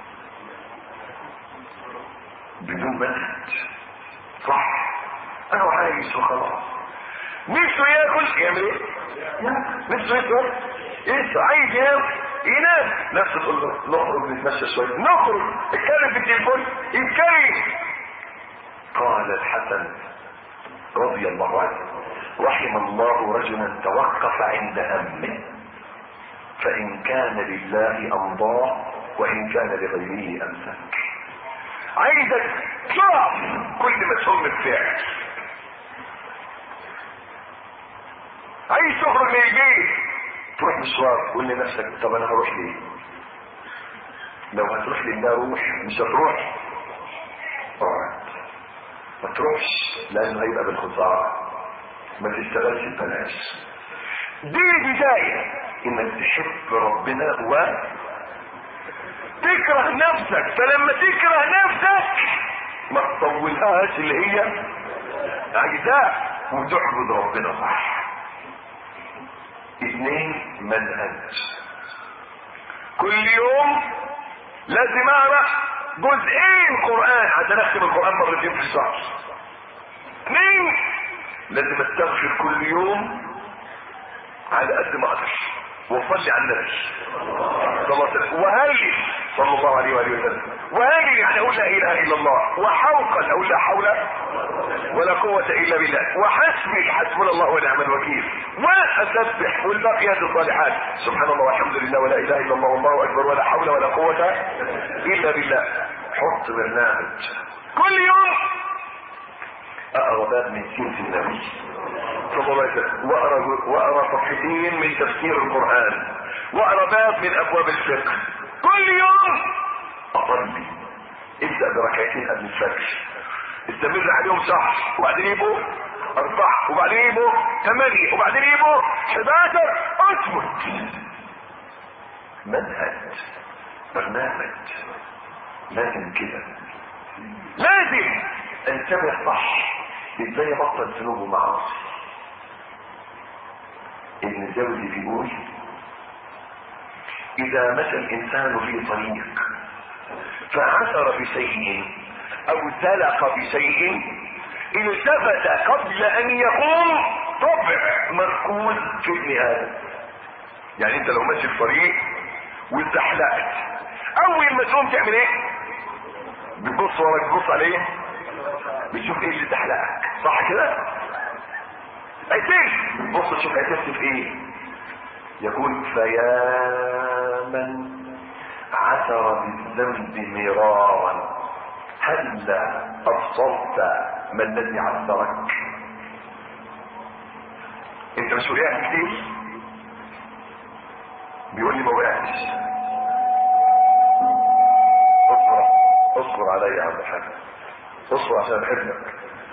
بدون منهج صح انا عايش وخلاص نفسه ياكل يعمل ايه نفسه ياكل ايه عايز ينام ينام نفسه تقول له نخرج نتمشى شويه نخرج اتكلم في التليفون يتكلم قال الحسن رضي الله عنه رحم الله رجلا توقف عند همه فإن كان لله أمضاه وإن كان لغيره أمسك عايزك تقف كل ما تهم الفعل عايز تخرج من البيت تروح مشوار قول لنفسك طب انا هروح ليه لو هتروح لله روح مش هتروح اقعد ما تروحش لانه هيبقى بالخساره ما تشتغلش ببلاش دي البدايه انك تحب ربنا و تكره نفسك فلما تكره نفسك ما تطولهاش اللي هي عايزاه وتعبد ربنا صح اثنين منهج كل يوم لازم اعرف جزئين قرآن عشان اختم القرآن مرتين في الشهر اثنين لازم استغفر كل يوم على قد ما اقدر وصلي على النبي صلى الله عليه وسلم وهلل صلى الله عليه واله وسلم وهلل يعني اقول لا اله الا الله وحوقا اقول لا حول ولا قوة الا بالله وحسبي حسبنا الله ونعم الوكيل واسبح والباقيات الصالحات سبحان الله والحمد لله ولا اله الا الله والله اكبر ولا حول ولا قوة الا بالله حط برنامج كل يوم اقرا باب من سيرة النبي صلى الله عليه وسلم واقرا واقرا صفحتين من تفسير القران واقرا باب من ابواب الفقه كل يوم اصلي ابدا بركعتين قبل الفجر استمر عليهم شهر وبعدين يبقوا أربعة وبعدين يبقوا ثمانية وبعدين يبقوا 11 اثبت منهج برنامج لازم كده لازم انتبه صح ازاي ابطل ذنوب ومعاصي ابن زوجي بيقول اذا مشى الانسان في طريق فعثر بشيء او سلق بشيء التفت قبل ان يقوم طبع مركوز في ابن ادم يعني انت لو ماشي في طريق واتزحلقت اول ما تقوم تعمل ايه بتبص وراك تبص عليه بتشوف ايه اللي زحلقك صح كده عتلت بص تشوف عتلت في ايه يقول فيا من عثر بالذنب مرارا هل ابصرت ما الذي عثرك انت مش وقعت كتير بيقول لي ما وقعتش اصبر اصبر عليا يا عم الحاج اصبر عشان بحبك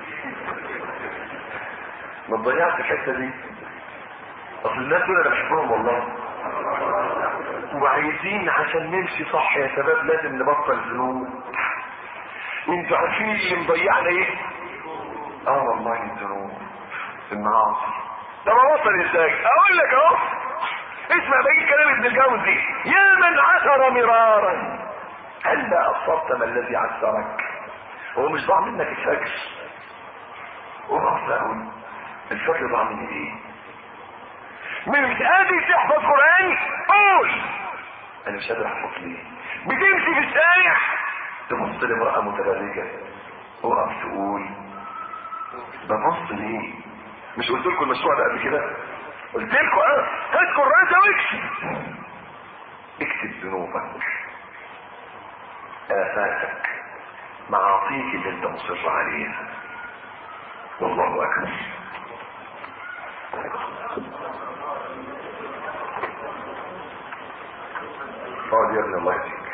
ما تضيعش الحته دي اصل الناس دول انا بحبهم والله وعايزين عشان نمشي صح يا شباب لازم نبطل ذنوب انتوا عارفين اللي مضيعنا ايه اه والله الذنوب المعاصي طب اوصل ازاي اقول لك اهو اسمع بقى كلام ابن الجوزي يا من عثر مرارا هل ابصرت ما الذي عثرك هو مش ضاع منك الفجر وقف اقول الفجر ضاع مني ايه مش قادر تحفظ قران قول انا مش قادر احفظ ليه بتمشي في الشارع تبص لامرأة متبرجة وقف تقول ببص ليه مش قلت لكم المشروع ده قبل كده قلت لكم اه هات كراسة واكتب اكتب ذنوبك آفاتك معاصيك اللي انت مصر عليها والله اكبر اقعد يا ابني الله يهديك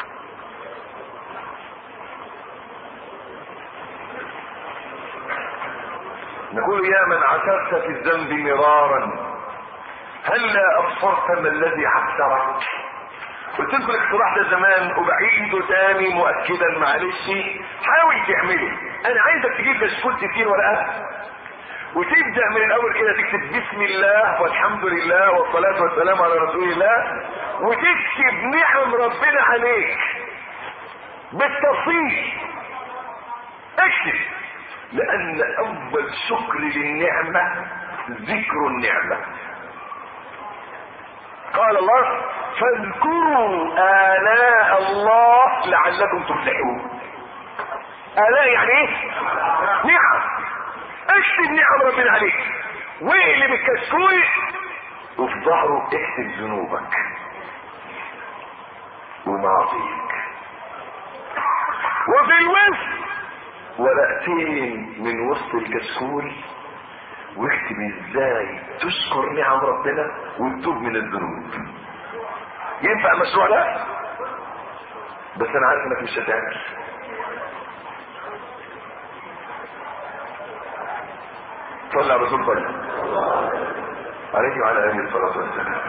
نقول يا من عثرت في الذنب مرارا هلا ابصرت ما الذي عثرك قلت لكم الاقتراح ده زمان وبعيده تاني مؤكدا معلش حاول تعمله انا عايزك تجيب كشكول 60 ورقه وتبدا من الاول كده تكتب بسم الله والحمد لله والصلاه والسلام على رسول الله وتكتب نعم ربنا عليك بالتفصيل اكتب لان اول شكر للنعمة ذكر النعمة قال الله فاذكروا آلاء الله لعلكم تفلحون آلاء يعني ايه نعم اكتب نعم ربنا عليك واقلب الكشكول وفي ظهره اكتب ذنوبك ومعاصيك وفي الوسط ورقتين من وسط الكشكول واكتب ازاي تشكر نعم ربنا وتتوب من الذنوب ينفع المشروع ده بس انا عارف انك مش هتعمل صلى على رسول الله عليه وعلى اله الصلاه والسلام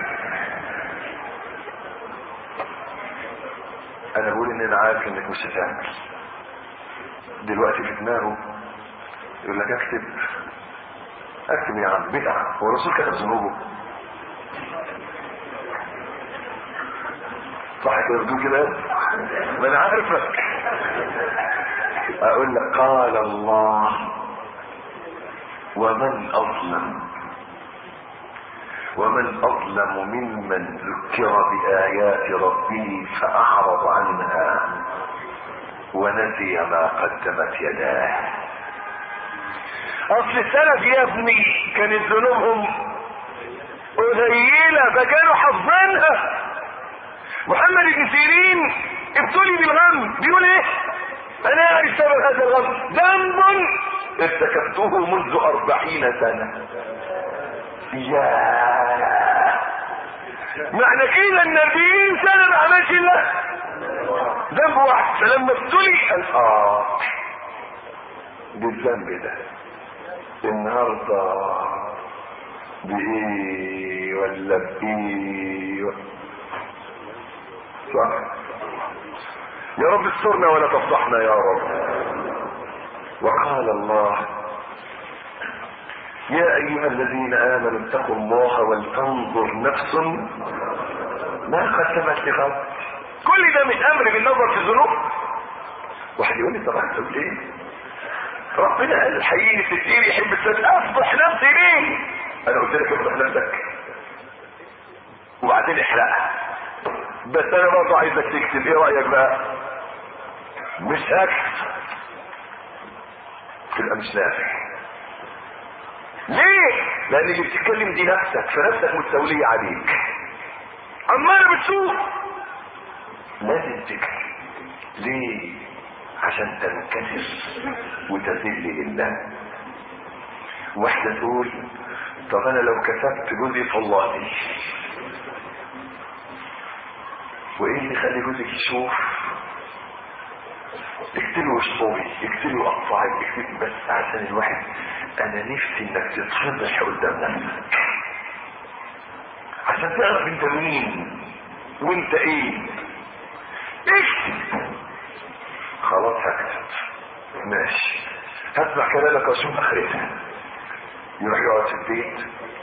انا بقول ان انا عارف انك مش هتعمل دلوقتي في دماغه يقول لك اكتب اكتب يا عم بدعه هو الرسول كتب ذنوبه صح كده بتقول كده ما انا عارفك اقول لك قال الله ومن اظلم ومن اظلم ممن ذكر بايات ربه فاعرض عنها ونسي ما قدمت يداه اصل السلف يا ابني كانت ذنوبهم قليله فكانوا حافظينها محمد بن سيرين ابتلي بالغم بيقول ايه انا اعرف سبب هذا الغم ذنب ارتكبته منذ اربعين سنة يا معنى كده ان 40 سنة ما عملش الا ذنب واحد فلما ابتلي قال اه بالذنب ده النهارده بايه ولا بايه صح يا رب استرنا ولا تفضحنا يا رب وقال الله يا ايها الذين امنوا اتقوا الله ولتنظر نفس ما قدمت لغد كل ده من امر بالنظر في الذنوب واحد يقول لي طب اكتب ليه ربنا قال الحقيقي ستير يحب السد افضح نفسي ليه انا قلت لك افضح نفسك وبعدين احرقها بس انا برضه عايزك تكتب ايه رايك بقى مش هكتب تبقى مش نافع ليه لان اللي بتتكلم دي نفسك فنفسك مستولية عليك اما انا بتسوق لازم تكتب ليه عشان تنكسر وتذل لله واحدة تقول طب انا لو كسبت جوزي فالله وايه اللي يخلي جوزك يشوف اكتبي واشطبي اكتبي وقطعي اكتبي بس عشان الواحد انا نفسي انك تتفضح قدام نفسك عشان تعرف انت مين وانت ايه اكتب خلاص هكتب ماشي هسمع كلامك واشوف اخرتها يروح يقعد في البيت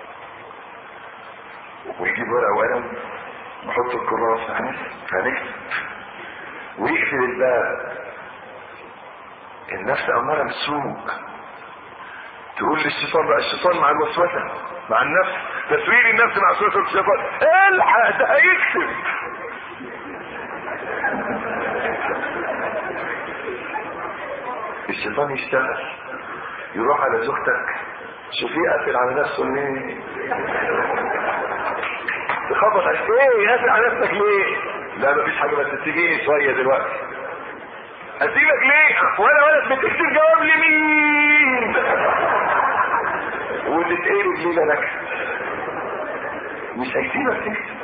ويجيب ورقه وقلم ويحط الكراسه هنكتب ويقفل الباب النفس اماره بالسوق تقول للشيطان بقى الشيطان مع الوسوسه مع النفس تسوير النفس مع وسوسه الشيطان الحق ده هيكسب الشيطان يشتغل يروح على زوجتك شوفيه قافل على نفسه ليه تخبط على ايه قافل على نفسك ليه لا مفيش حاجه بس تسيبيني شويه دلوقتي اسيبك ليه ولا ولا بتكتب جواب لمين وتتقلب ليه لك مش هيسيبك تكتب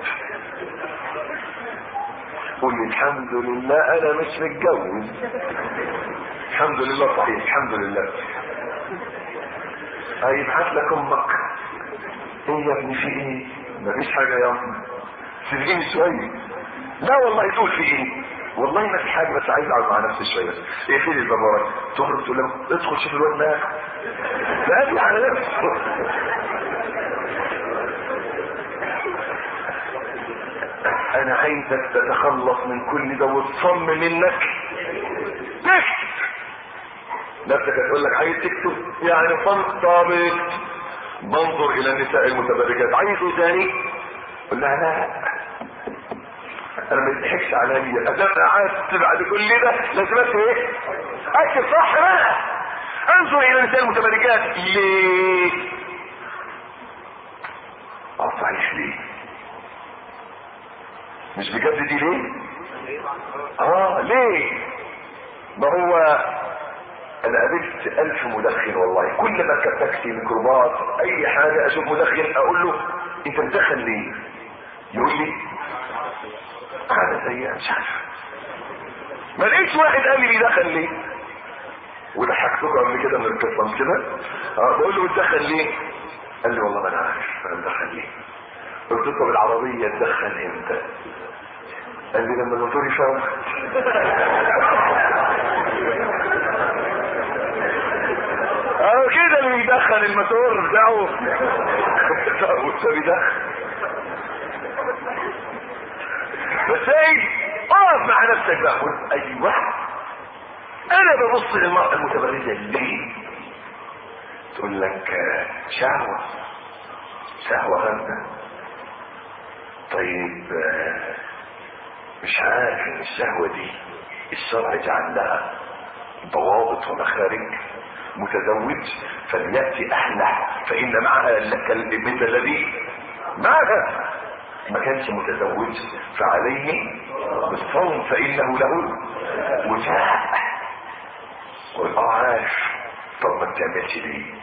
قول لي الحمد لله انا مش متجوز الحمد لله صحيح الحمد لله هيبعت لك امك ايه يا ابني في ايه مفيش حاجه يا ابني سيبيني شويه لا والله تقول في ايه والله ما في حاجه بس عايز اقعد مع نفسي شويه بس اقفلي الباب وراك تخرج تقول له ادخل شوف الواد مالك فقافل على نفسه انا عايزك تتخلص من كل ده وتصمم انك تكتب نفسك هتقول لك عايز تكتب يعني فانطبق بنظر الى النساء المتبرجات عايز ايه تاني قول لها لا انا ما يضحكش عليا ادام قعدت بعد كل ده لازم اكتب ايه اكتب صح بقى انظر الى النساء المتبرجات ليه اه صحيح ليه مش بجد دي ليه اه ليه ما هو انا قابلت الف مدخن والله كل ما اركب تاكسي ميكروباص اي حاجه اشوف مدخن اقول له انت مدخن ليه يقول لي عادة سيئة مش عارف ما لقيتش واحد قال لي بيدخن ليه وضحكتكم قبل كده من القصه مش كده؟ اه بقول له بتدخن ليه؟ قال لي والله ما انا عارف انا بدخن ليه؟ قلت له طب العربيه تدخن امتى؟ قال لي لما الموتور يفوت اه كده اللي بيدخن الموتور بتاعه بيدخن بس ايه اقف مع نفسك بقى قول ايوه انا ببص للمرأة المتبرجة ليه تقول لك شهوة شهوة غامضة طيب مش عارف ان الشهوة دي الشرع جعل لها ضوابط ومخارج متزوج فليأتي أهله فإن معها مثل الذي معها ما كانش متزوج فعليه بالصوم فإنه له وجاء قل اه عارف طب ما بتعملش ليه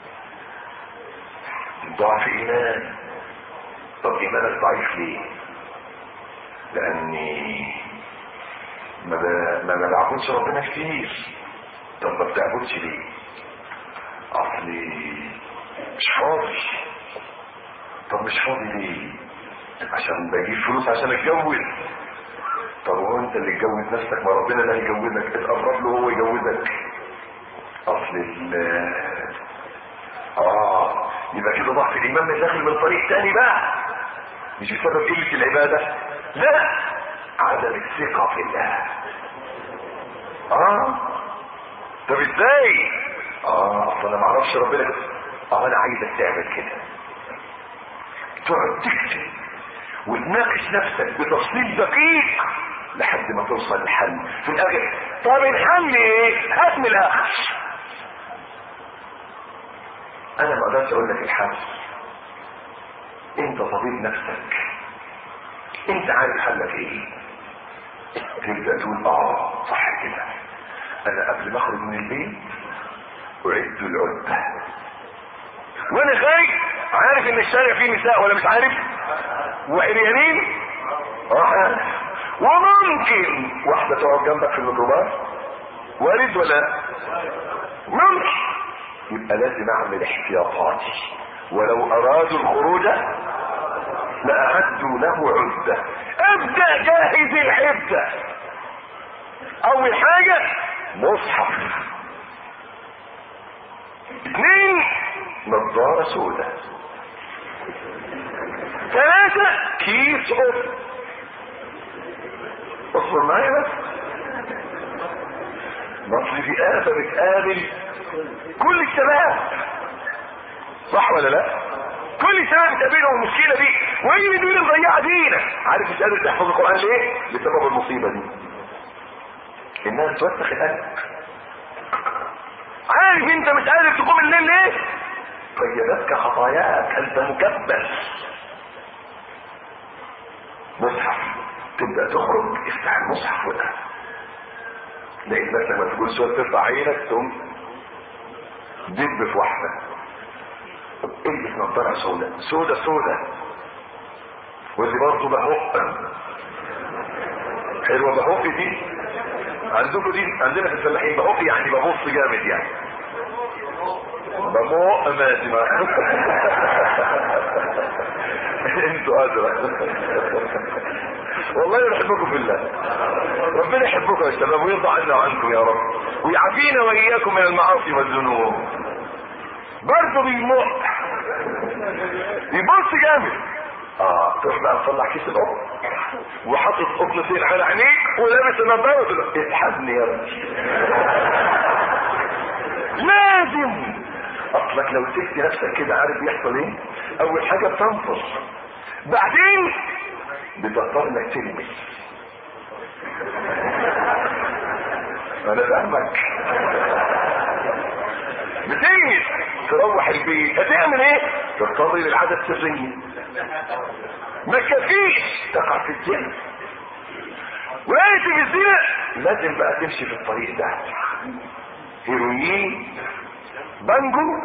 ضعف ايمان طب ايمانك ضعيف ليه لاني ما ب... ما بعبدش ربنا كتير طب ما بتعبدش ليه اصلي مش فاضي طب مش فاضي ليه عشان بجيب فلوس عشان اتجوز طب هو انت اللي تجوز نفسك ما ربنا اللي هيجوزك اتقرب له هو يجوزك اصل ال اه يبقى كده ضعف الايمان من داخل من طريق تاني بقى مش بسبب قله العباده لا عدم الثقه في الله اه طب ازاي اه اصل انا ما اعرفش ربنا اه انا عايزك تعمل كده تقعد تكتب وتناقش نفسك بتفصيل دقيق لحد ما توصل للحل في الاخر طب الحل ايه هات من الاخر انا ما اقدرش اقول لك الحل انت طبيب نفسك انت عارف حلك ايه تبدا تقول اه صح كده انا قبل ما اخرج من البيت اعد العده وانا خارج عارف ان الشارع فيه نساء ولا مش عارف وعريانين اه وممكن واحدة تقعد جنبك في الميكروباص وارد ولا ممكن يبقى لازم اعمل احتياطاتي ولو ارادوا الخروج لاعدوا له عدة ابدأ جاهز العدة اول حاجة مصحف اثنين نظارة سوداء ثلاثة كيس قط اصبر معايا بس مصر في آفة بتقابل كل الشباب صح ولا لا كل الشباب بتقابلهم المشكلة دي وهي دي اللي مضيعة دينا عارف مش قادر تحفظ القرآن ليه بسبب المصيبة دي انها توسخ القلب عارف انت مش قادر تقوم الليل ليه قيدتك خطاياك انت مكبس مصحف تبدا تخرج افتح المصحف وده لقيت نفسك لما تقول سؤال ترفع عينك تقوم دب في واحده البس نظاره سوداء سوداء سوداء ودي برضه بهق حلوه بهق دي عندكم دي عندنا في الفلاحين بهق يعني ببص جامد يعني بموق ماشي معاك انتوا ادرى والله يحبكم في الله ربنا يحبكم يا شباب ويرضى عنا وعنكم يا رب ويعافينا واياكم من المعاصي والذنوب برضه بيموق يبص جامد اه تروح بقى تطلع كيس القط وحاطط قطنتين على عينيك ولابس النضاره اسحبني يا رب لازم اصلك لو سبت نفسك كده عارف بيحصل ايه اول حاجه بتنفض بعدين بتضطر انك تلمس انا فاهمك بتلمس تروح البيت هتعمل ايه تضطر للعادة السرية ما تكفيش تقع في الجنة وقعت في الزنا لازم بقى تمشي في الطريق ده هيروين بانجو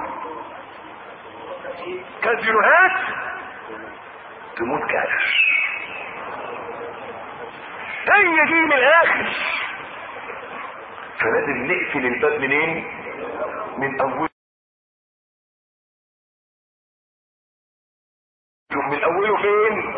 كازينوهات تموت كافر هي دي من الاخر فلازم نقفل الباب منين من اول من اوله فين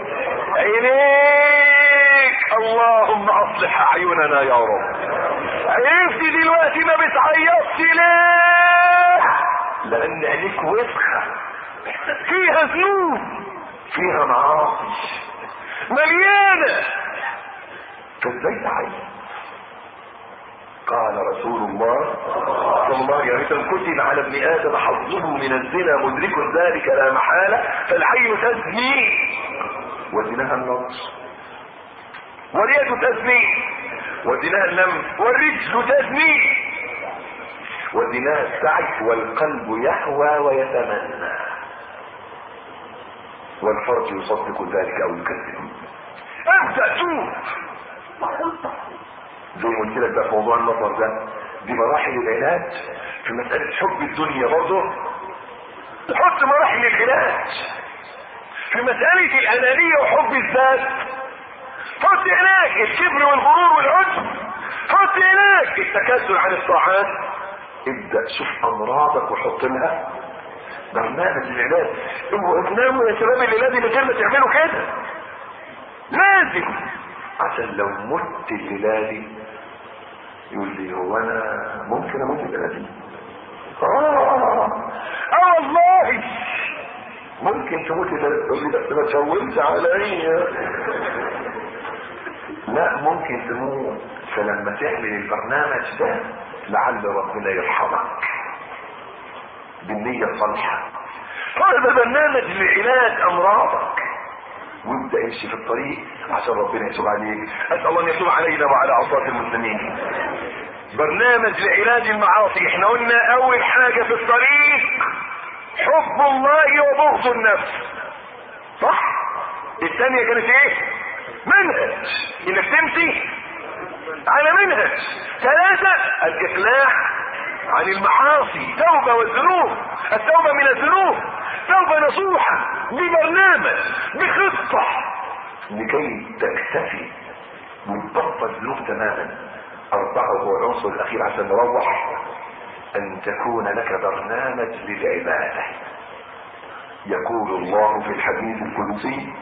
عينيك اللهم اصلح اعيننا يا رب عرفت دلوقتي ما بتعيطش ليه لان عينيك وسخه فيها ذنوب فيها معاصي مليانه فازاي تعيط قال رسول الله صلى الله عليه وسلم كتب على ابن ادم حظه من الزنا مدرك ذلك لا محاله فالعين تزني وزناها النظر واليد تزني وزناها اللمس والرجل تزني وزناها السعي والقلب يهوى ويتمنى والفرج يصدق ذلك او يكذب ابدا توب زي ما قلت لك بقى في موضوع النظر ده دي مراحل العلاج في مسألة حب الدنيا برضه حط مراحل العلاج في مسألة الأنانية وحب الذات حط هناك الكبر والغرور والعجب حط هناك التكاسل عن الطاعات ابدأ شوف أمراضك وحط لها برنامج العلاج اوعوا تناموا يا شباب اللي لازم غير ما تعملوا كده لازم عشان لو مت الليله دي يقول لي هو انا ممكن اموت الليله دي اه اه والله ممكن تموت الليله دي تقول لي بس ما تشومش عليا لا ممكن تموت فلما تعمل البرنامج ده لعل ربنا يرحمك بالنية الصالحة هذا برنامج لعلاج امراضك وابدا امشي في الطريق عشان ربنا يتوب عليك اسال الله ان يتوب علينا وعلى عصاة المسلمين برنامج لعلاج المعاصي احنا قلنا اول حاجة في الطريق حب الله وبغض النفس صح الثانية كانت ايه منهج انك تمشي على منهج ثلاثة الاقلاع عن المعاصي توبة والذنوب التوبة من الذنوب توبة نصوحة ببرنامج بخطة لكي تكتفي وتبطل الذنوب تماما أربعة هو العنصر الأخير عشان نروح أن تكون لك برنامج للعبادة يقول الله في الحديث القدسي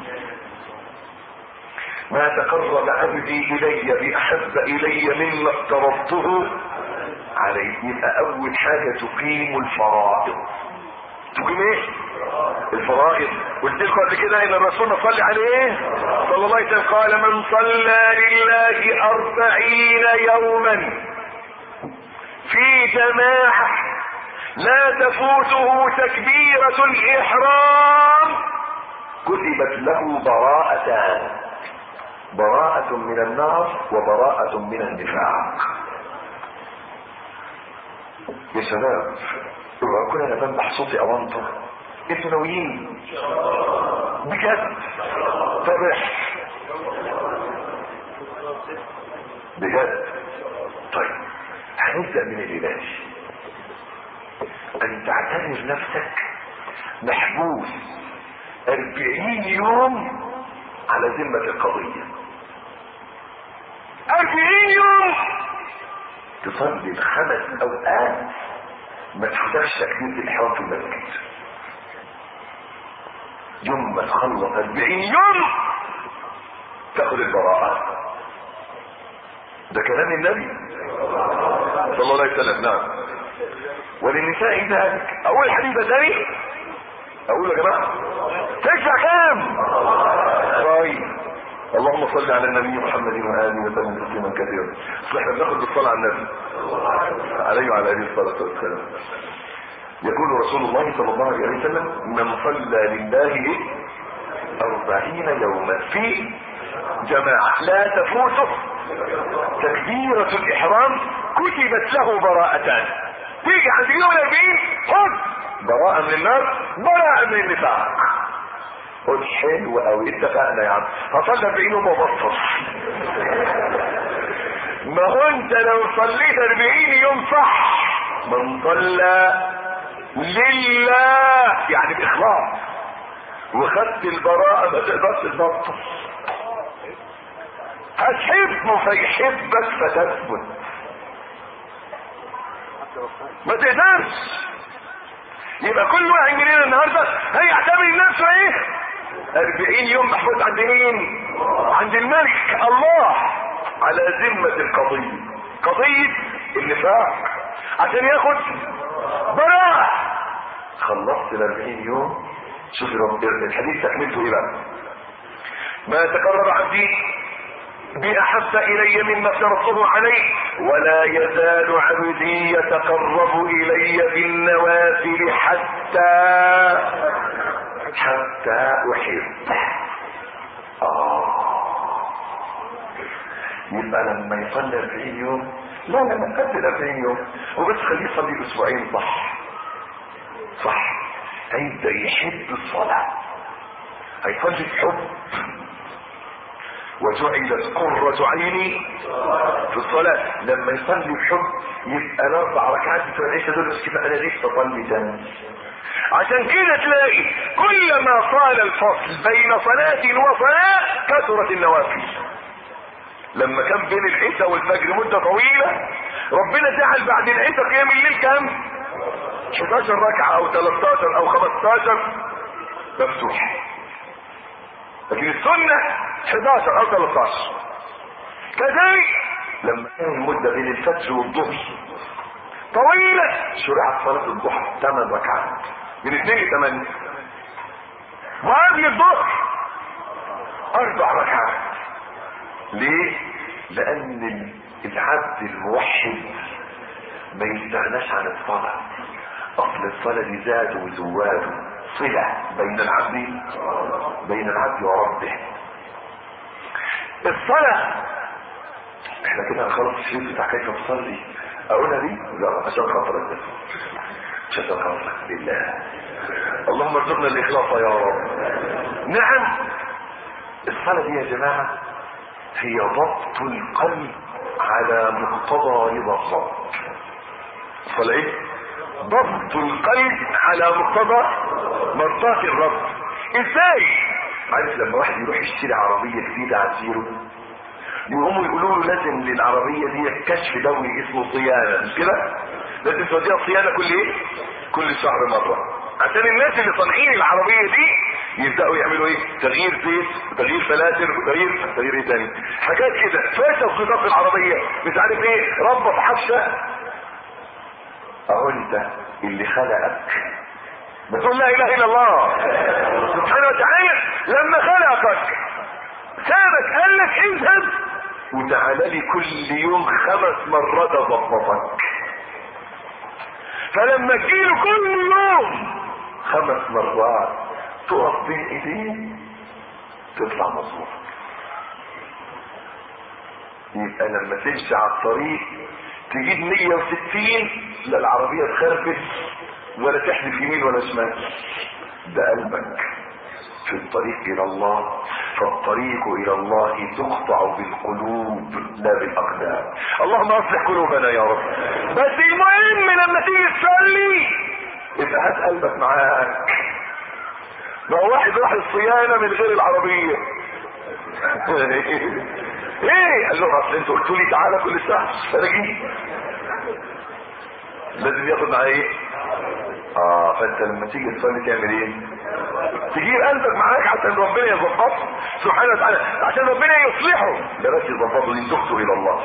ما تقرب عبدي إلي بأحب إلي مما افترضته عليه يبقى أول حاجة تقيم الفرائض تقيم ايه الفرائض قلت لكم قبل كده ان الرسول صلى عليه صلى الله عليه وسلم قال من صلى لله أربعين يوما في جماعة لا تفوته تكبيرة الإحرام كتبت له براءتان براءة من النار وبراءة من النفاق يا شباب اوعى كنا انا بمدح صوتي اوانطه انتوا ناويين بجد فرح بجد طيب هنبدا من العلاج ان تعتبر نفسك محبوس أربعين يوم على ذمة القضية أربعين يوم تصلي الخمس أوقات ما تفتحش تكبيرة الإحرام في المسجد يوم ما تخلص 40 يوم تاخد البراءة ده كلام النبي صلى الله عليه وسلم نعم وللنساء ذلك اول حديث ثاني اقول يا جماعه تدفع كام طيب اللهم صل على النبي محمد واله وسلم تسليما كثيرا احنا بناخد بالصلاه على النبي عليه وعلى اله الصلاه والسلام يقول رسول الله صلى الله عليه وسلم من صلى لله أربعين يوما في جماعة لا تفوته تكبيرة الإحرام كتبت له براءتان تيجي عند يوم الأربعين خذ براءة من النار براءة من النفاق قلت حلو قوي اتفقنا يا عم هصلي 40 يوم وبطل ما هو انت لو صليت 40 يوم صح من صلى لله يعني باخلاص وخدت البراءة ما تقدرش تبطل هتحبه فيحبك فتثبت ما تقدرش يبقى كل واحد مننا النهارده هيعتبر نفسه ايه 40 يوم محفوظ عند مين عند الملك الله على ذمة القضية قضية النفاق عشان ياخد براءة خلصت ال 40 يوم شوف رب الحديث تكملته ايه بقى ما تقرب عبدي بأحب إلي مما افترضته عليه ولا يزال عبدي يتقرب إلي بالنوافل حتى حتى أحب آه يبقى لما يصلي 40 يوم لا لا لا قد ال 40 يوم وبس خليه يصلي أسبوعين صح صح هيبدأ يحب الصلاة هيصلي بحب وجعلت قرة عيني في الصلاة لما يصلي بحب يبقى الاربع ركعات بتوع العشاء دول بس كده انا ليه اصلي تاني عشان كده تلاقي كلما طال الفصل بين صلاة وصلاة كثرت النوافل لما كان بين العشاء والفجر مدة طويلة ربنا جعل بعد العشاء قيام الليل كام 11 ركعة او 13 او 15 مفتوح لكن السنة 11 او 13 كذلك لما كان المدة بين الفجر والظهر طويلة شرعت صلاة الضحى 8 ركعات من 2 ل 8 وقبل الظهر اربع ركعات ليه؟ لان العبد الموحد ما يستغناش عن الصلاة اصل الصلاة دي زاد وزواد صلة بين العبد بين العبد وربه الصلاة احنا كده هنخلص الشيء بتاع كيف تصلي اقولها دي لا عشان خاطرك بس عشان خاطرك لله اللهم ارزقنا الاخلاص يا رب نعم الصلاة دي يا جماعة هي ضبط القلب على مقتضى رضا الله الصلاة ايه ضبط القلب على مقتضى مرضاة الرب ازاي عارف لما واحد يروح يشتري عربية جديدة على زيرو يقوموا يقولوا له لازم للعربية دي كشف دوري اسمه صيانة مش كده لازم توديها صيانة كل ايه كل شهر مرة عشان الناس اللي صانعين العربية دي يبدأوا يعملوا ايه تغيير زيت وتغيير فلاتر وتغيير تغيير ايه تاني حاجات كده فاشل خطاب العربية مش عارف ايه ربط حفشة اهو انت اللي خلقك بتقول لا اله الا الله سبحانه وتعالى لما خلقك سابك قال لك اذهب وتعالى لي كل يوم خمس مرات اضبطك فلما تجيله كل يوم خمس مرات تقف بين ايديه تطلع مظبوط يبقى لما تمشي على الطريق تجيب 160 لا العربية تخربش ولا تحدف يمين ولا شمال ده قلبك في الطريق الى الله فالطريق الى الله تقطع بالقلوب لا بالاقدام اللهم اصلح قلوبنا يا رب بس المهم لما تيجي تصلي يبقى هات قلبك معاك ما هو واحد راح الصيانه من غير العربيه ايه قال له اصل انتوا قلتوا لي تعالى كل ساعه انا جيت لازم ياخد معايا ايه اه فانت لما تيجي تصلي تعمل ايه تجيب قلبك معاك عشان ربنا يظبطه سبحانه وتعالى عشان ربنا يصلحه ده بس يظبطه دي تخطو الى الله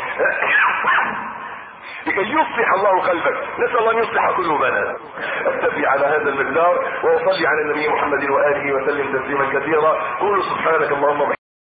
لكي يصلح الله قلبك نسأل الله ان يصلح قلوبنا اتبع على هذا المقدار واصلي على النبي محمد واله وسلم تسليما كثيرا قولوا سبحانك اللهم